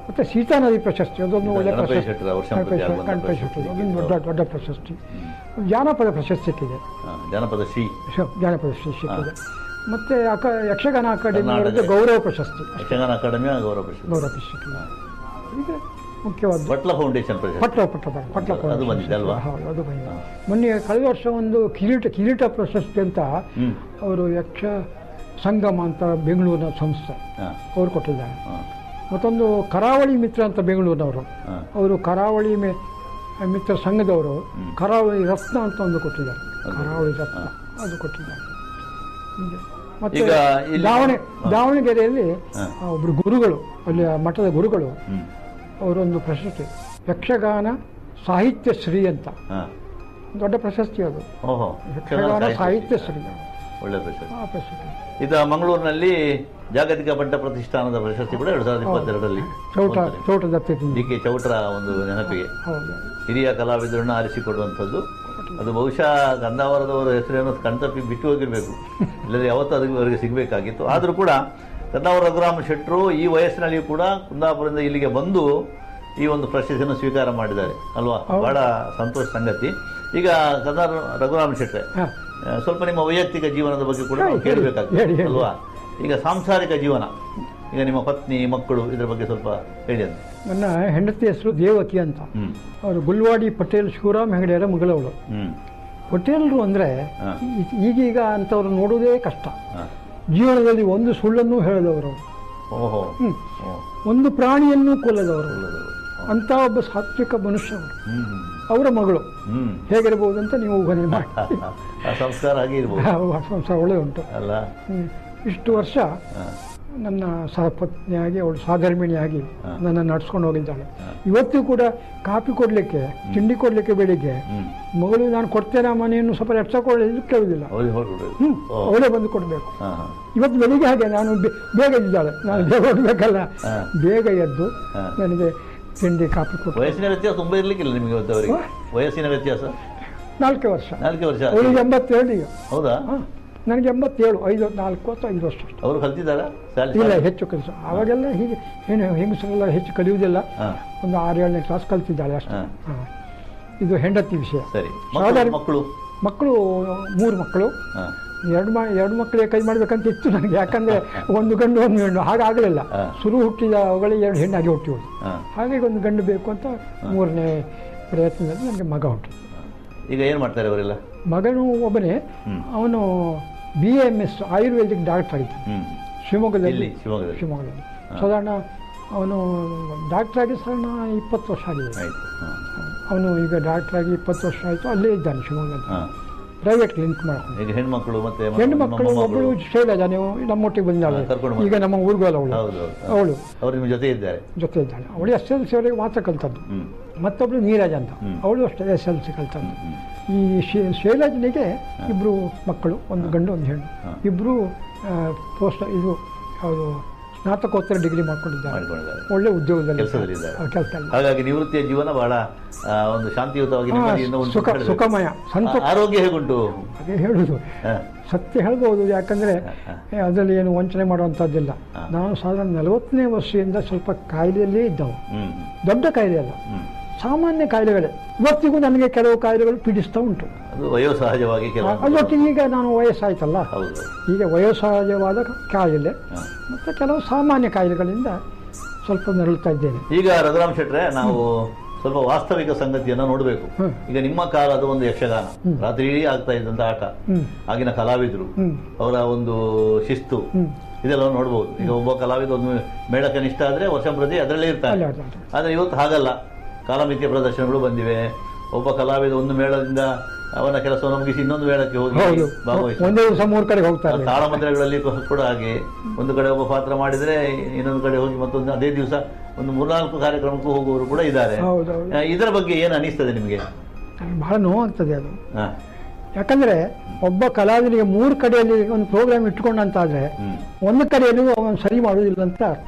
ಮತ್ತು ಸೀತಾ ನದಿ ಪ್ರಶಸ್ತಿ ಅದೊಂದು ಒಳ್ಳೆ ಗಣಪತಿ ಪ್ರಶಸ್ತಿ ಶೆಟ್ಟರ ವರ್ಷ ಗಣಪತಿ ಪ್ರತಿ ಆಗುವಂಥ ಗಣಪತಿ ಪ್ರಶಸ್ತಿ. ಶೆಟ್ಟಿ ಅದೊಂದು ದೊಡ್ಡ ದೊಡ್ಡ ಪ್ರಶಸ್ತಿ ಜಾನಪದ ಪ್ರಶಸ್ತಿ ಸಿಕ್ಕಿದೆ ಹಾ, ಜಾನಪದ ಶ್ರೀ ಶ- ಜಾನಪದ ಪ್ರಶಸ್ತಿ ಸಿಕ್ಕಿದೆ ಮತ್ತು ಅಕ ಯಕ್ಷಗಾನ ಅಕಾಡೆಮಿ ಕರ್ನಾಟಕ. ಅವರದ್ದು ಗೌರವ ಪ್ರಶಸ್ತಿ ಯಕ್ಷಗಾನ ಅಕಾಡೆಮಿಯ ಗೌರವ ಪ್ರಶಸ್ತಿ ಗೌರವ ಪ್ರಶಸ್ತಿ ಸಿಕ್ಕಿದೆ ಈಗ ಮುಖ್ಯವಾದ ಬಟ್ಲ ಫೌಂಡೇಶನ್ ಪ್ರಶಸ್ತಿ ಪಟ್ಲ ಪಟ್ಲ ಬರ- ಪಟ್ಲ ಅದು ಪ್ರಶಸ್ತಿ. ಬಂದಿದೆ ಅಲ್ವಾ? ಹೌದು ಅದು ಬಂದಿದೆ ಮೊನ್ನೆ ಕಳೆದ ವರ್ಷ ಒಂದು ಕಿರೀಟ ಕಿರೀಟ ಪ್ರಶಸ್ತಿ ಅಂತ ಹ್ಮ್ ಅವರು ಯಕ್ಷ ಸಂಗಮ ಅಂತ ಬೆಂಗಳೂರಿನ ಸಂಸ್ಥೆ ಹಾ, ಅವರು ಕೊಟ್ಟಿದ್ದಾರೆ ಹಾ, ಮತ್ತೊಂದು ಕರಾವಳಿ ಮಿತ್ರ ಅಂತ ಬೆಂಗಳೂರಿನವರು ಹಾ. ಅವರು ಕರಾವಳಿ ಮೆ ಮಿತ್ರ ಸಂಘದವರು ಹ್ಮ್. ಕರಾವಳಿ ರತ್ನ ಅಂತ ಒಂದು ಕೊಟ್ಟಿದ್ದಾರೆ ಅದು. ಕರಾವಳಿ ರತ್ನ ಅದು ಕೊಟ್ಟಿದ್ದಾರೆ ಹೀಗೆ. ಮತ್ತೆ ಈಗ ಇಲ್ಲಿ- ದಾವಣೆ ಹಾ. ದಾವಣಗೆರೆಯಲ್ಲಿ ಹಾ. ಆ, ಒಬ್ರು ಗುರುಗಳು ಅಲ್ಲಿ ಆ ಮಠದ ಗುರುಗಳು ಹ್ಮ್ ಅವರೊಂದು ಪ್ರಶಸ್ತಿ ಯಕ್ಷಗಾನ ಸಾಹಿತ್ಯ ಶ್ರೀ ಅಂತ ಹಾ. ದೊಡ್ಡ ಪ್ರಶಸ್ತಿ ಅದು ಓಹೋ ಯಕ್ಷಗಾನ ಸಾಹಿತ್ಯ ಶ್ರೀ ಒಳ್ಳೆ ಪ್ರಶಸ್ತಿ ಆ ಪ್ರಶಸ್ತಿ ಇದು ಮಂಗಳೂರಿನಲ್ಲಿ ಜಾಗತಿಕ ಪಟ್ಟ ಪ್ರತಿಷ್ಠಾನದ ಪ್ರಶಸ್ತಿ ಕೂಡ ಎರಡ್ ಸಾವಿರದ ಇಪ್ಪತ್ತೆರಡರಲ್ಲಿ ಚೌಟ ಚೌಟ ದತ್ತಿದಿಂದ ಡಿ ಕೆ ಚೌಟ್ರ ಒಂದು ನೆನಪಿಗೆ ಹೌದು ಹಿರಿಯ ಕಲಾವಿದರನ್ನ ಆರಿಸಿಕೊಡುವಂಥದ್ದು ಅದು ಬಹುಶಃ ಗಂಧಾವರದವರ ಹೆಸರೇನೋ ಕಣ್ತಪ್ಪಿ ಬಿಟ್ಟು ಹೋಗಿರಬೇಕು ಇಲ್ಲದ್ರೆ ಯಾವತ್ತೂ ಅದಕ್ಕೆ ಅವರಿಗೆ ಸಿಗಬೇಕಾಗಿತ್ತು ಆದರೂ ಕೂಡ ಗಂಧಾವರ ರಘುರಾಮ ಶೆಟ್ಟರು ಈ ವಯಸ್ಸಿನಲ್ಲಿಯೂ ಕೂಡ ಕುಂದಾಪುರದಿಂದ ಇಲ್ಲಿಗೆ ಬಂದು ಈ ಒಂದು ಪ್ರಶಸ್ತಿಯನ್ನು ಸ್ವೀಕಾರ ಮಾಡಿದ್ದಾರೆ ಅಲ್ವಾ ಬಹಳ ಸಂತೋಷ ಸಂಗತಿ ಈಗ ಗಂಧಾರ ರಘುರಾಮ ಶೆಟ್ರೆ ಹಾಂ ಆ, ಸ್ವಲ್ಪ ನಿಮ್ಮ ವೈಯಕ್ತಿಕ ಜೀವನದ ಬಗ್ಗೆ ಕೂಡ ನಾವು ಹೇಳಿ, ಹೇಳಿ, ಕೇಳಬೇಕಾಗ್ತದೆ ಹೇಳಿ, ಹೇಳಿ. ಅಲ್ವಾ ಈಗ ಸಾಂಸಾರಿಕ ಜೀವನ ಈಗ ನಿಮ್ಮ ಪತ್ನಿ ಮಕ್ಕಳು ಇದ್ರ ಬಗ್ಗೆ ಸ್ವಲ್ಪ ಹೇಳಿ ಅಂತ ನನ್ನ ಹೆಂಡತಿ ಹೆಸರು ದೇವಕಿ ಅಂತ ಹ್ಮ್ ಅವರು ಗುಲ್ವಾಡಿ ಪಟೇಲ್ ಶಿವರಾಮ್ ಹೆಗಡೆಯರ ಮಗಳವಳು ಹ್ಮ್ ಪಟೇಲರು ಅಂದರೆ ಹಾ. ಈಗೀಗ ಅಂಥವ್ರು ನೋಡೋದೇ ಕಷ್ಟ ಹಾ. ಜೀವನದಲ್ಲಿ ಒಂದು ಸುಳ್ಳನ್ನು ಹೇಳದವರು ಓಹೋ ಹ್ಮ್. ಓ, ಒಂದು ಪ್ರಾಣಿಯನ್ನು ಕೊಲ್ಲದವರು ಒಳ್ಳೆದು. ಅಂಥ ಒಬ್ಬ ಸಾತ್ವಿಕ ಮನುಷ್ಯ ಅವರು ಹ್ಮ್ ಹ್ಮ್. ಅವರ ಮಗಳು ಹ್ಮ್ ಹೇಗಿರ್ಬೋದು ಅಂತ ನೀವು ಊಹನೆ ಮಾಡಿ ಆ ಸಂಸ್ಕಾರ ಹಾಗೆ ಇರ್ಬೋದು ಆ ಸಂಸಾರ ಒಳ್ಳೆ ಉಂಟು ಅಲ್ಲ ಹ್ಮ್. ಇಷ್ಟು ವರ್ಷ ಹಾ. ನನ್ನ ಸಹಪತ್ನಿಯಾಗಿ ಅವಳು ಸಾಧರ್ಮಿಣಿಯಾಗಿ ಹಾ. ನನ್ನ ನಡ್ಸ್ಕೊಂಡು ಹೋಗಿದ್ದಾಳೆ ಹಾ. ಇವತ್ತು ಕೂಡ ಕಾಫಿ ಕೊಡಲಿಕ್ಕೆ ತಿಂಡಿ ಕೊಡಲಿಕ್ಕೆ ಬೆಳಿಗ್ಗೆ ಹ್ಮ್ ಮಗಳು ನಾನು ಕೊಡ್ತೇನೆ ಮನೆಯನ್ನು ಸ್ವಲ್ಪ ಎಕ್ಸ್ಟ್ರಾ ಕೊಡಲಿ ಕೇಳುವುದಿಲ್ಲ ಅವ್ರಿಗೆ ಹೊರಡ್ಬಿಡು. ಹ್ಞೂ ಓ. ಅವಳೇ ಬಂದು ಕೊಡಬೇಕು ಹಾ, ಹಾ. ಇವತ್ತು ಬೆಳಿಗ್ಗೆ ಹಾಗೆ ನಾನು ಬೆ- ಬೇಗ ಎದ್ದಿದ್ದಾಳೆ ನಾನು ಬೇಗ ಹೊರಡ್ಬೇಕಲ್ಲ ಹಾ. ಬೇಗ ಎದ್ದು ಹಾ. ನನಗೆ ತಿಂಡಿ ಕಾಫಿ ಕೊಟ್ಟು ವಯಸ್ಸಿನ ವ್ಯತ್ಯಾಸ ತುಂಬಾ ಇರ್ಲಿಕ್ಕಿಲ್ಲ ನಿಮಗೆ ಇವತ್ತು ಅವರಿಗೆ ವಯಸ್ಸಿನ ವ್ಯತ್ಯಾಸ ನಾಲ್ಕು ವರ್ಷ ನಾಲ್ಕು ವರ್ಷ ಅವಳಿಗೆ ಎಂಬತ್ತೇಳು ಈಗ ಹೌದಾ ಹಾಂ ನನಗೆ ಎಂಬತ್ತೇಳು ಐದು ನಾಲ್ಕು ಅಥವಾ ಐದು ವರ್ಷ ಅಷ್ಟೇ ಅವರು ಕಲ್ತಿದ್ದಾರಾ ಶಾಲೆ ಇಲ್ಲ ಹೆಚ್ಚು ಕೆಲಸ ಅವಾಗೆಲ್ಲ ಹೀಗೆ ಏನು ಹೆಂಗಸರೆಲ್ಲ ಹೆಚ್ಚು ಕಲಿಯುವುದಿಲ್ಲ ಹಾ ಒಂದು ಆರು ಏಳನೇ ಕ್ಲಾಸ್ ಕಲ್ತಿದ್ದಾಳೆ ಅಷ್ಟೇ ಹಾ. ಹಾಂ ಇದು ಹೆಂಡತಿ ವಿಷಯ ಸರಿ ಸಾಧಾರಣ- ಮಕ್ಕಳು ಮಕ್ಕಳು ಮಕ್ಕಳು ಮೂರು ಮಕ್ಕಳು ಹಾ ಎರಡು ಮ ಎರಡು ಮಕ್ಕಳಿಗೆ ಕೈ ಮಾಡ್ಬೇಕಂತ ಇತ್ತು ನನಗೆ ಯಾಕಂದ್ರೆ ಒಂದು ಗಂಡು ಒಂದು ಹೆಣ್ಣು ಹಾಗಾಗಲಿಲ್ಲ ಹಾ. ಶುರು ಹುಟ್ಟಿದ ಅವುಗಳೇ ಎರಡು ಹೆಣ್ಣಾಗಿ ಹುಟ್ಟಿಗಳು ಹಾ ಹಾಗಾಗಿ ಒಂದು ಗಂಡು ಬೇಕು ಅಂತ ಮೂರನೇ ಪ್ರಯತ್ನದಲ್ಲಿ ನನಗೆ ಮಗ ಹುಟ್ಟಿದ ಈಗ ಏನ್ ಮಾಡ್ತಾರೆ ಅವರೆಲ್ಲ ಮಗನು ಒಬ್ಬನೇ ಹ್ಮ್. ಅವನು B M S ayurvedic doctor ಆಗಿದ್ದ ಹ್ಮ್ ಶಿವಮೊಗ್ಗದಲ್ಲಿ ಇಲ್ಲಿ ಶಿವಮೊಗ್ಗದಲ್ಲಿ ಶಿವಮೊಗ್ಗದಲ್ಲಿ ಸಾಧಾರಣ ಅವನು ಡಾಕ್ಟರ್ ಆಗಿ ಸಾಧಾರಣ ಇಪ್ಪತ್ತು ವರ್ಷ ಆಗಿದೆ ಆಯ್ತು ಹಾ ಅವನು ಈಗ ಡಾಕ್ಟರ್ ಆಗಿ ಇಪ್ಪತ್ತು ವರ್ಷ ಆಯಿತು ಅಲ್ಲೇ ಇದ್ದಾನೆ ಶಿವಮೊಗ್ಗದಲ್ಲಿ ಹಾ ಪ್ರೈವೇಟ್ ಕ್ಲಿನಿಕ್ ಮಾಡ್ಕೊಂಡು ಈಗ ಹೆಣ್ಮಕ್ಳು ಮತ್ತೆ ಮ- ಹೆಣ್ಣು ನಮ್ಮ ಮಕ್ಕಳು ಮೊಮ್ಮಗಳು. ಒಬ್ಬಳು ಶೈಲಜಾ ನೀವು ನಮ್ಮೊಟ್ಟಿಗೆ ಬಂದಾಳೆ ಹಾ, ಕರ್ಕೊಂಡು ಬಂದೆ. ಈಗ ನಮ್ಮ ಊರಿಗೂ ಅಲ್ಲ ಅವಳು ಹೌದು ಹೌದು ಹಾ. ಅವಳು ಅವ್ರು ನಿಮ್ಮ ಜೊತೆ ಇದ್ದಾರೆ ಜೊತೆ ಇದ್ದಾಳೆ ಅವಳು ಎಸ್ ಎಲ್ ಸಿ ಅವರಿಗೆ ಮಾತ್ರ ಕಲ್ತದ್ದು ಹ್ಮ್ ಮತ್ತೊಬ್ಳು ನೀರಜ್ ಅಂತ ಹ್ಮ್. ಅವಳು ಅಷ್ಟೇ ಎಸ್ ಎಲ್ ಸಿ ಕಲ್ತದ್ದು ಹ್ಮ್ ಈ ಶೇ- ಶೈಲಜನಿಗೆ ಇಬ್ಬರು ಮಕ್ಕಳು ಒಂದು ಗಂಡು ಒಂದು ಹೆಣ್ಣು ಹಾ. ಇಬ್ಬರು ಪೋಸ್ಟ್ ಇದು ಯಾವುದು ಸ್ನಾತಕೋತ್ತರ ಡಿಗ್ರಿ ಮಾಡ್ಕೊಂಡಿದ್ದಾರೆ ಮಾಡಿಕೊಂಡಿದ್ದಾರೆ ಒಳ್ಳೆ ಉದ್ಯೋಗದಲ್ಲಿ ಕೆಲಸದಲ್ಲಿದ್ದಾರೆ. ಕೆಲಸದಲ್ಲಿ ಹಾಗಾಗಿ ನಿವೃತ್ತಿಯ ಜೀವನ ಬಹಳ ಆ, ಒಂದು ಶಾಂತಿಯುತವಾಗಿ ನೆಮ್ಮದಿಯಿಂದ ಉಂಟು ಸುಖ ಅಂತ ಹೇಳ್ಬೇಕು. ಸುಖಮಯ ಸಂತೋಷ ಆ- ಆರೋಗ್ಯ ಹೇಗುಂಟು ಅದೇ ಹೇಳುದು ಹಾ, ಸತ್ಯ ಹೇಳ್ಬೋದು ಯಾಕಂದ್ರೆ ಹಾ. ಏ, ಅದರಲ್ಲಿ ಏನು ವಂಚನೆ ಮಾಡುವಂಥದ್ದಿಲ್ಲ ಹಾ. ನಾನು ಸಾಧಾರಣ ನಲವತ್ತನೇ ವರ್ಷದಿಂದ ಸ್ವಲ್ಪ ಕಾಯಿಲೆಯಲ್ಲೇ ಇದ್ದವು ಹ್ಮ್ ದೊಡ್ಡ ಕಾಯಿಲೆ ಅಲ್ಲ ಹ್ಮ್ ಸಾಮಾನ್ಯ ಕಾಯಿಲೆಗಳೇ ಇವತ್ತಿಗೂ ನನಗೆ ಕೆಲವು ಕಾಯಿಲೆಗಳು ಪೀಡಿಸ್ತಾ ಉಂಟು ಅದು ವಯೋಸಹಜವಾಗಿ ಕೆಲವು ಅದೊಟ್ಟಿಗೆ ಈಗ ನಾನು ವಯಸ್ಸಾಯ್ತಲ್ಲ ಹೌದು ಈಗ ವಯೋಸಹಜವಾದ ಕಾಯಿಲೆ ಹಾ. ಮತ್ತು ಕೆಲವು ಸಾಮಾನ್ಯ ಕಾಯಿಲೆಗಳಿಂದ ಸ್ವಲ್ಪ ನರಳುತ್ತಾ ಇದ್ದೇನೆ ಈಗ ರಘುರಾಮ್ ಶೆಟ್ರೆ ನಾವು ಸ್ವಲ್ಪ ವಾಸ್ತವಿಕ ಸಂಗತಿಯನ್ನ ನೋಡಬೇಕು ಹ್ಮ್. ಈಗ ನಿಮ್ಮ ಕಾಲದ ಒಂದು ಯಕ್ಷಗಾನ ರಾತ್ರಿ ಇಡೀ ಆಗ್ತಾ ಇದ್ದಂತ ಆಟ ಹ್ಮ್. ಆಗಿನ ಕಲಾವಿದರು ಹ್ಮ್. ಅವರ ಒಂದು ಶಿಸ್ತು ಹ್ಮ್. ಇದೆಲ್ಲ ನೋಡ್ಬೋದು ಈಗ ಒಬ್ಬ ಕಲಾವಿದ ಒಂದು ಮೇಳ ಕನಿಷ್ಠ ಆದ್ರೆ ವರ್ಷ ಪ್ರತಿ ಅದರಲ್ಲೇ ಇರ್ತಾನೆ ಅಲ್ಲ, ಅಲ್ಲ, ಅಲ್ಲ. ಆದ್ರೆ ಇವತ್ತು ಹಾಗಲ್ಲ ಕಾಲಮಿತಿಯ ಪ್ರದರ್ಶನಗಳು ಬಂದಿವೆ ಒಬ್ಬ ಕಲಾವಿದ ಒಂದು ಮೇಳದಿಂದ ಅವನ ಕೆಲಸವನ್ನು ಮುಗಿಸಿ ಇನ್ನೊಂದು ಮೇಳಕ್ಕೆ ಹೋಗಿ ಹೌದು ಭಾಗವಹಿಸ್ತಾನೆ ಒಂದೇ ದಿವಸ ಮೂರು ಕಡೆ ಹೋಗ್ತಾರೆ ತಾಳಮಂತ್ರಗಳಲ್ಲಿ ಕೂಡ ಹಾಗೆ ಒಂದು ಕಡೆ ಒಬ್ಬ ಪಾತ್ರ ಮಾಡಿದ್ರೆ ಇನ್ನೊಂದು ಕಡೆ ಹೋಗಿ ಮತ್ತೊಂದು ಅದೇ ದಿವಸ ಒಂದು ಮೂರ್ನಾಲ್ಕು ಕಾರ್ಯಕ್ರಮಕ್ಕೂ ಹೋಗುವವರು ಕೂಡ ಇದ್ದಾರೆ ಹೌದು ಹೌದು ಆ, ಇದರ ಬಗ್ಗೆ ಏನು ಅನಿಸ್ತದೆ ನಿಮಗೆ ನನಗೆ ಬಹಳ ನೋವಾಗ್ತದೆ ಅದು ಹಾ. ಯಾಕಂದ್ರೆ ಒಬ್ಬ ಕಲಾವಿದನಿಗೆ ಮೂರು ಕಡೆಯಲ್ಲಿ ಒಂದು ಪ್ರೋಗ್ರಾಮ್ ಇಟ್ಕೊಂಡಂತಾದ್ರೆ ಹ್ಮ್. ಒಂದು ಒಂದು ಕಡೆಯಲ್ಲಿ ಅವನು ಸರಿ ಮಾಡುವುದಿಲ್ಲ ಅಂತ ಅರ್ಥ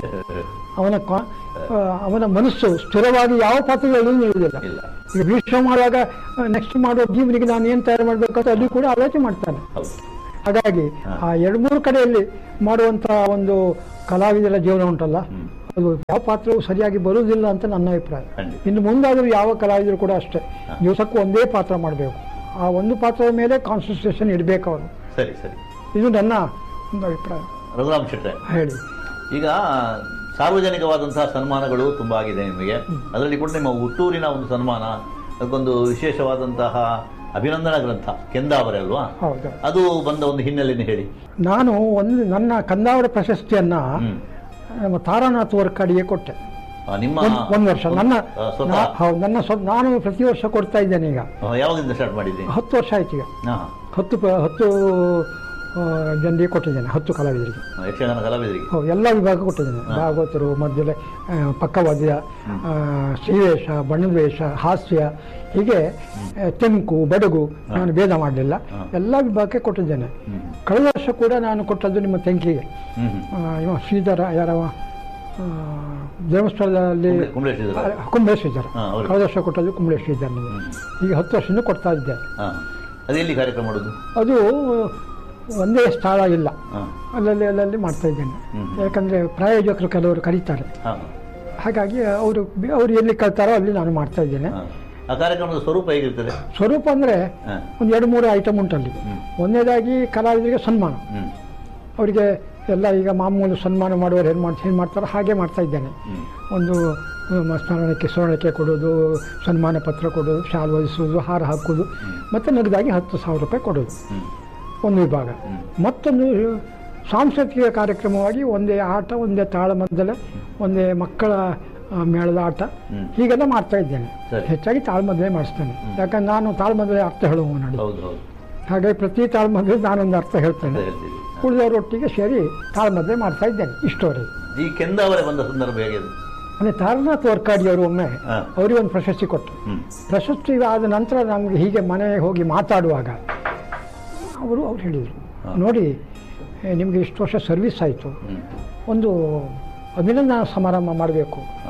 ಅವನ ಕಾ- ಆ, ಅವನ ಮನಸ್ಸು ಸ್ಥಿರವಾಗಿ ಯಾವ ಪಾತ್ರಗಳಲ್ಲೂ ನಿಲ್ಲುವುದಿಲ್ಲ ಇಲ್ಲ ಈಗ ಭೀಷ್ಮ ಮಾಡುವಾಗ ನೆಕ್ಸ್ಟ್ ಮಾಡುವ ಭೀಮನಿಗೆ ನಾನು ಏನು ತಯಾರು ಮಾಡಬೇಕು ಅಂತ ಅಲ್ಲಿ ಕೂಡ ಆಲೋಚನೆ ಮಾಡ್ತಾನೆ ಹೌದು ಹಾಗಾಗಿ ಆ ಎರಡು ಮೂರು ಕಡೆಯಲ್ಲಿ ಮಾಡುವಂತಹ ಒಂದು ಕಲಾವಿದರ ಜೀವನ ಉಂಟಲ್ಲ ಅದು ಯಾವ ಪಾತ್ರವು ಸರಿಯಾಗಿ ಬರುವುದಿಲ್ಲ ಅಂತ ನನ್ನ ಅಭಿಪ್ರಾಯ ಖಂಡಿತ. ಇನ್ನು ಮುಂದಾದರೂ ಯಾವ ಕಲಾವಿದರು ಕೂಡ ಅಷ್ಟೇ ದಿವಸಕ್ಕೂ ಒಂದೇ ಪಾತ್ರ ಮಾಡಬೇಕು ಆ ಒಂದು ಪಾತ್ರದ ಮೇಲೆ ಕಾನ್ಸಂಟ್ರೇಷನ್ ಇಡಬೇಕು ಅವರು ಸರಿ ಸರಿ ಇದು ನನ್ನ ಒಂದು ಅಭಿಪ್ರಾಯ ರಘುರಾಮ್ ಶೆಟ್ರೆ ಹೇಳಿ ಈಗ ಸಾರ್ವಜನಿಕವಾದಂತಹ ಸನ್ಮಾನಗಳು ತುಂಬ ಆಗಿದೆ ನಿಮಗೆ ಅದರಲ್ಲಿ ಕೂಡ ನಿಮ್ಮ ಹುಟ್ಟೂರಿನ ಒಂದು ಸನ್ಮಾನ ಅದಕ್ಕೊಂದು ವಿಶೇಷವಾದಂತಹ ಅಭಿನಂದನಾ ಗ್ರಂಥ ಕೆಂದಾವರೆ ಅಲ್ವಾ ಹೌದು ಅದು ಬಂದ ಒಂದು ಹಿನ್ನೆಲೆಯನ್ನು ಹೇಳಿ ನಾನು ಒಂದು ನನ್ನ ಕಂದಾವರ ಪ್ರಶಸ್ತಿಯನ್ನ ಹ್ಮ್ ನಮ್ಮ ತಾರಾನಾಥ್ ವರ್ಕಡಿಗೆ ಕೊಟ್ಟೆ ಆ, ನಿಮ್ಮ ಒಂದ್- ಒಂದು ವರ್ಷ ನನ್ನ ಆ, ಸ್ವತಃ ನಾ- ಹೌದು ನನ್ನ ಸ್ವ ನಾನು ಪ್ರತಿ ವರ್ಷ ಕೊಡ್ತಾ ಇದ್ದೇನೆ ಈಗ ಆ, ಯಾವಾಗಿಂದ ಸ್ಟಾರ್ಟ್ ಮಾಡಿದ್ರಿ ಹತ್ತು ವರ್ಷ ಆಯ್ತು ಈಗ ಹಾ ಹತ್ತು ಪ- ಹತ್ತು ಆ, ಜನರಿಗೆ ಕೊಟ್ಟಿದ್ದೇನೆ ಹತ್ತು ಕಲಾವಿದರಿಗೆ ಯಕ್ಷಗಾನ ಕಲಾವಿದರಿಗೆ ಹೌದು ಎಲ್ಲ ವಿಭಾಗ ಕೊಟ್ಟಿದ್ದೇನೆ ಭಾಗವತರು ಮಧ್ಯಲೆ ಆ, ಪಕ್ಕವಾದ್ಯ ಆ, ಶ್ರೀವೇಷ ಬಣ್ಣದ ವೇಷ ಹಾಸ್ಯ ಹೀಗೆ ಆ, ತೆಂಕು ಬಡಗು ನಾನು ಭೇದ ಮಾಡಲಿಲ್ಲ ಎಲ್ಲ ವಿಭಾಗಕ್ಕೆ ಕೊಟ್ಟಿದ್ದೇನೆ ಹ್ಮ್ ಕಳೆದ ವರ್ಷ ಕೂಡ ನಾನು ಕೊಟ್ಟದ್ದು ನಿಮ್ಮ ತೆಂಕಿಗೆ ಹ್ಮ್ ಹ್ಮ್. ಆ, ಇವ ಶ್ರೀಧರ ಯಾರವ ಆ, ಧರ್ಮಸ್ಥಳದಲ್ಲಿ ಕುಂಬ್ಳೆ- ಕುಂಬ್ಳೆ ಶ್ರೀಧರ. ಆ, ಕುಂಬ್ಳೆ ಶ್ರೀಧರ ಹಾ, ಅವ್ರಿಗೆ. ಕಳೆದ ವರ್ಷ ಕೊಟ್ಟದ್ದು ಕುಂಬ್ಳೆ ಶ್ರೀಧರನಿಗೆ ಈಗ ಹತ್ತು ವರ್ಷದಿಂದ ಕೊಡ್ತಾ ಇದ್ದೇನೆ ಹಾ ಅದು ಎಲ್ಲಿ ಕಾರ್ಯಕ್ರಮ ಮಾಡೋದು ಅದು ಒಂದೇ ಸ್ಥಳ ಇಲ್ಲ ಹಾ ಅಲ್ಲಲ್ಲಿ ಅಲ್ಲಲ್ಲಿ ಮಾಡ್ತಾ ಇದ್ದೇನೆ ಹ್ಮ್. ಯಾಕಂದರೆ ಪ್ರಾಯೋಜಕರು ಕೆಲವರು ಕರೀತಾರೆ ಹಾ ಹಾಗಾಗಿ ಅವರು ಅವರು ಎಲ್ಲಿ ಕಲ್ತಾರೋ ಅಲ್ಲಿ ನಾನು ಮಾಡ್ತಾ ಇದ್ದೇನೆ ಹಾ. ಆ ಕಾರ್ಯಕ್ರಮದ ಸ್ವರೂಪ ಹೇಗಿರ್ತದೆ ಸ್ವರೂಪ ಅಂದರೆ ಹಾ ಒಂದು ಎರಡು ಮೂರು ಐಟಮ್ ಉಂಟಲ್ಲಿ ಹ್ಮ್. ಒಂದನೇದಾಗಿ ಕಲಾವಿದರಿಗೆ ಸನ್ಮಾನ ಹ್ಮ್ ಅವರಿಗೆ ಎಲ್ಲ ಈಗ ಮಾಮೂಲು ಸನ್ಮಾನ ಮಾಡುವವರು ಏನು ಮಾಡ್ತಾ ಏನು ಮಾಡ್ತಾರೋ ಹಾಗೆ ಮಾಡ್ತಾ ಇದ್ದೇನೆ ಹ್ಮ್ ಒಂದು ಮ, ಸ್ಮರಣಕ್ಕೆ ಸ್ವರ್ಣಕ್ಕೆ ಕೊಡೋದು ಸನ್ಮಾನ ಪತ್ರ ಕೊಡೋದು ಶಾಲು ಹೊದಿಸೋದು ಹಾರ ಹಾಕೋದು ಮತ್ತು ನಗದಾಗಿ ಹತ್ತು ಸಾವಿರ ರೂಪಾಯಿ ಕೊಡೋದು ಹ್ಮ್ ಒಂದು ವಿಭಾಗ ಹ್ಮ್. ಮತ್ತೊಂದು ಸಾಂಸ್ಕೃತಿಕ ಕಾರ್ಯಕ್ರಮವಾಗಿ ಒಂದೇ ಆಟ ಒಂದೇ ತಾಳಮದ್ದಲೆ ಒಂದೇ ಮಕ್ಕಳ ಆ, ಮೇಳದ ಆಟ ಹ್ಮ್. ಹೀಗೆಲ್ಲ ಮಾಡ್ತಾ ಇದ್ದೇನೆ ಸರಿ. ಹೆಚ್ಚಾಗಿ ತಾಳ್ಮದ್ದಲೆ ಮಾಡಿಸ್ತೇನೆ ಯಾಕಂದ್ರೆ ನಾನು ತಾಳ್ಮದ್ದಲೆ ಅರ್ಥ ಹೇಳುವ ನೋಡಿ ಹೌದು ಹೌದು ಹಾಗಾಗಿ ಪ್ರತಿ ತಾಳ್ಮದ್ದಲೆ ನಾನೊಂದು ಅರ್ಥ ಹೇಳ್ತೇನೆ ಅಂತ ಹೇಳ್ತೀರಿ ಹಾ. ಉಳಿದವರೊಟ್ಟಿಗೆ ಸೇರಿ ತಾಳ್ಮದ್ದಲೆ ಮಾಡ್ತಾ ಇದ್ದೇನೆ ಇಷ್ಟವರೆಗೆ ಈ ಕೆಂದಾವರೆ ಬಂದ ಸಂದರ್ಭ ಹೇಗಿದೆ ಅಂದರೆ ತಾರನಾಥ್ ವರ್ಕಾಡಿ ಅವರು ಒಮ್ಮೆ ಹಾ. ಅವರಿಗೆ ಒಂದು ಪ್ರಶಸ್ತಿ ಕೊಟ್ಟರು ಹ್ಮ್ ಪ್ರಶಸ್ತಿ ಆದ ನಂತರ ನಮಗೆ ಹೀಗೆ ಮನೆಗೆ ಹೋಗಿ ಮಾತಾಡುವಾಗ ಅವರು ಅವ್ರು ಹೇಳಿದರು ಹಾ. ನೋಡಿ ಏ, ನಿಮಗೆ ಇಷ್ಟು ವರ್ಷ ಸರ್ವಿಸ್ ಆಯಿತು ಹ್ಮ್ ಒಂದು ಅಭಿನಂದನಾ ಸಮಾರಂಭ ಮಾಡಬೇಕು ಹಾ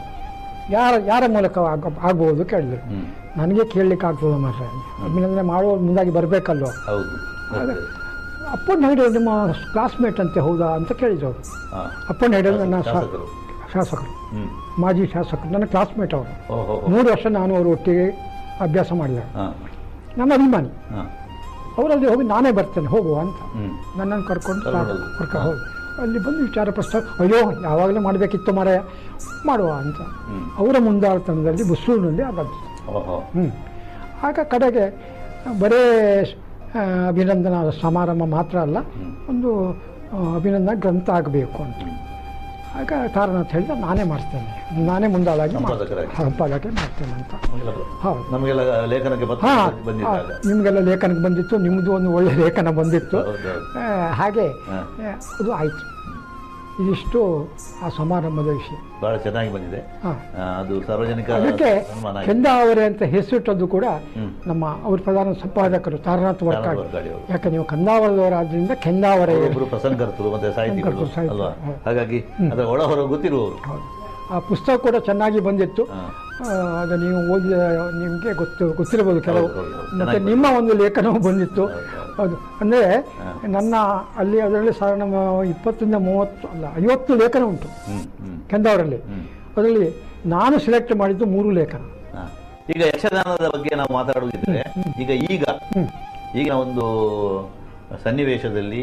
ಯಾರ ಯಾರ ಮೂಲಕ ಆಗ ಆಗ್ಬೋದು ಕೇಳಿದರು ಹ್ಮ್ ನನಗೆ ಕೇಳಲಿಕ್ಕೆ ಆಗ್ತದೆ ಮಾತ್ರ ಅಭಿನಂದನೆ ಮಾಡುವ ಮುಂದಾಗಿ ಬರಬೇಕಲ್ವ ಹೌದು ಬರ್ತದೆ. ಅಪ್ಪಣ್ಣ ಹೆಗಡೆ ನಿಮ್ಮ ಕ್ಲಾಸ್ಮೇಟ್ ಅಂತೆ ಹೌದಾ ಅಂತ ಕೇಳಿದ್ರು ಅವರು ಹಾ ಅಪ್ಪಣ್ಣ ಹೆಗಡೆ ನನ್ನ ಶಾ- ಶಾಸಕರು ಶಾಸಕರು ಹ್ಮ್ ಮಾಜಿ ಶಾಸಕರು ನನ್ನ ಕ್ಲಾಸ್ಮೇಟ್ ಅವರು ಓಹೋ ಮೂರು ವರ್ಷ ನಾನು ಅವರು ಒಟ್ಟಿಗೆ ಅಭ್ಯಾಸ ಮಾಡಿದೆ ಹಾ ನನ್ನ ಅಭಿಮಾನಿ ಹಾ ಅವರಲ್ಲಿ ಹೋಗಿ ನಾನೇ ಬರ್ತೇನೆ ಹೋಗುವ ಅಂತ ಹ್ಮ್ ನನ್ನನ್ನು ಕರ್ಕೊಂಡು ಕರ್ಕೊಂಡು ಹೋದ್ರು. ಕರ್ಕೊಂಡು ಹೋಗಿ ಅಲ್ಲಿ ಬಂದು ವಿಚಾರ ಪ್ರಸ್ತಾವ ಅಯ್ಯೋ ಯಾವಾಗಲೂ ಮಾಡಬೇಕಿತ್ತು ಮಾರಾಯ ಮಾಡುವ ಅಂತ ಹ್ಮ್ ಅವರ ಮುಂದಾಳತನದಲ್ಲಿ ಬುಸೂರಿನಲ್ಲಿ ಆದದ್ದು ಓಹೋ ಹ್ಞೂ ಆಗ ಕಡೆಗೆ ಬರೇ ಆ, ಅಭಿನಂದನಾ ಸಮಾರಂಭ ಮಾತ್ರ ಅಲ್ಲ ಹ್ಮ್. ಒಂದು ಆ, ಅಭಿನಂದನಾ ಗ್ರಂಥ ಆಗಬೇಕು ಅಂತ ಆಗ ಕಾರಣ ಅಂತ ಹೇಳಿದ್ರೆ ನಾನೇ ಮಾಡ್ತೇನೆ ನಾನೇ ಮುಂದಾಳಾಗಿ ಸಂಪಾದಕರಾಗಿ. ಸಂಪಾದಕ ಮಾಡ್ತೇನೆ ಅಂತ ನಮಗೆಲ್ಲ- ಹೌದು ನಮಗೆಲ್ಲ ಲೇಖನಕ್ಕೆ ಪತ್ರ ಹಾ ಬಂದಿದ್ದಾಗ ನಿಮಗೆಲ್ಲ ಲೇಖನಕ್ಕೆ ಬಂದಿತ್ತು ನಿಮ್ಮದು ಒಂದು ಒಳ್ಳೆ ಲೇಖನ ಬಂದಿತ್ತು ಹೌದು ಹೌದು ಆ, ಹಾಗೆ ಹಾ. ಆ, ಅದು ಆಯಿತು ಇದಿಷ್ಟು ಆ ಸಮಾರಂಭದ ವಿಷಯ ಬಹಳ ಚೆನ್ನಾಗಿ ಬಂದಿದೆ ಹಾಂ ಆ, ಅದು ಸಾರ್ವಜನಿಕ ಅದಕ್ಕೆ ಸನ್ಮಾನ ಆಗಿದೆ. ಕೆಂದಾವರೆ ಅಂತ ಹೆಸರಿಟ್ಟದ್ದು ಕೂಡ ಹ್ಮ್. ನಮ್ಮ ಅವ್ರ ಪ್ರಧಾನ ಸಂಪಾದಕರು ತಾರನಾಥ್ ವರ್ಕಾಡಿ ವರ್ಕಾಡಿ ಅವರು. ಯಾಕೆ ನೀವು ಕಂದಾವರದವರಾದ್ರಿಂದ ಕೆಂದಾವರೆ ಒಬ್ಬರು ಪ್ರಸಂಗರ್ತರು ಮತ್ತೆ ಸಾಹಿತಿಗಳು ಸಂಕರ್ತರು, ಸಾಹಿತಿ, ಅಲ್ವಾ ಹೌದು. ಹಾಗಾಗಿ ಅದರ ಒಳ ಹೊರ ಗೊತ್ತಿರುವವರು ಹೌದು. ಆ ಪುಸ್ತಕ ಕೂಡ ಚೆನ್ನಾಗಿ ಬಂದಿತ್ತು ಹಾ. ಆ, ಅದು ನೀವು ಓದಿದ ನಿಮಗೆ ಗೊತ್ತು ಗೊತ್ತಿರಬಹುದು ಕೆಲವು ಹೌದು, ಹೌದು, ಹೌದು. ಮತ್ತೆ ಚೆನ್ನಾಗಿ ನಿಮ್ಮ ಒಂದು ಲೇಖನವು ಬಂದಿತ್ತು ಹೌದು, ಹೌದು. ಹೌದು ಅಂದರೆ ಹಾ. ನನ್ನ ಅಲ್ಲಿ ಅದರಲ್ಲಿ ಸಾಧಾರಣ ಇಪ್ಪತ್ತರಿಂದ ಮೂವತ್ತು ಅಲ್ಲ ಐವತ್ತು ಲೇಖನ ಉಂಟು ಹ್ಮ್ ಹ್ಮ್ ಕೆಂದಾವರಲ್ಲಿ ಹ್ಮ್ ಅದರಲ್ಲಿ ನಾನು ಸೆಲೆಕ್ಟ್ ಮಾಡಿದ್ದು ಮೂರು ಲೇಖನ ಹಾ. ಈಗ ಯಕ್ಷಗಾನದ ಬಗ್ಗೆ ನಾವು ಮಾತಾಡುವುದಿದ್ರೆ ಈಗ ಈಗ ಹ್ಮ್. ಈಗಿನ ಒಂದು ಸನ್ನಿವೇಶದಲ್ಲಿ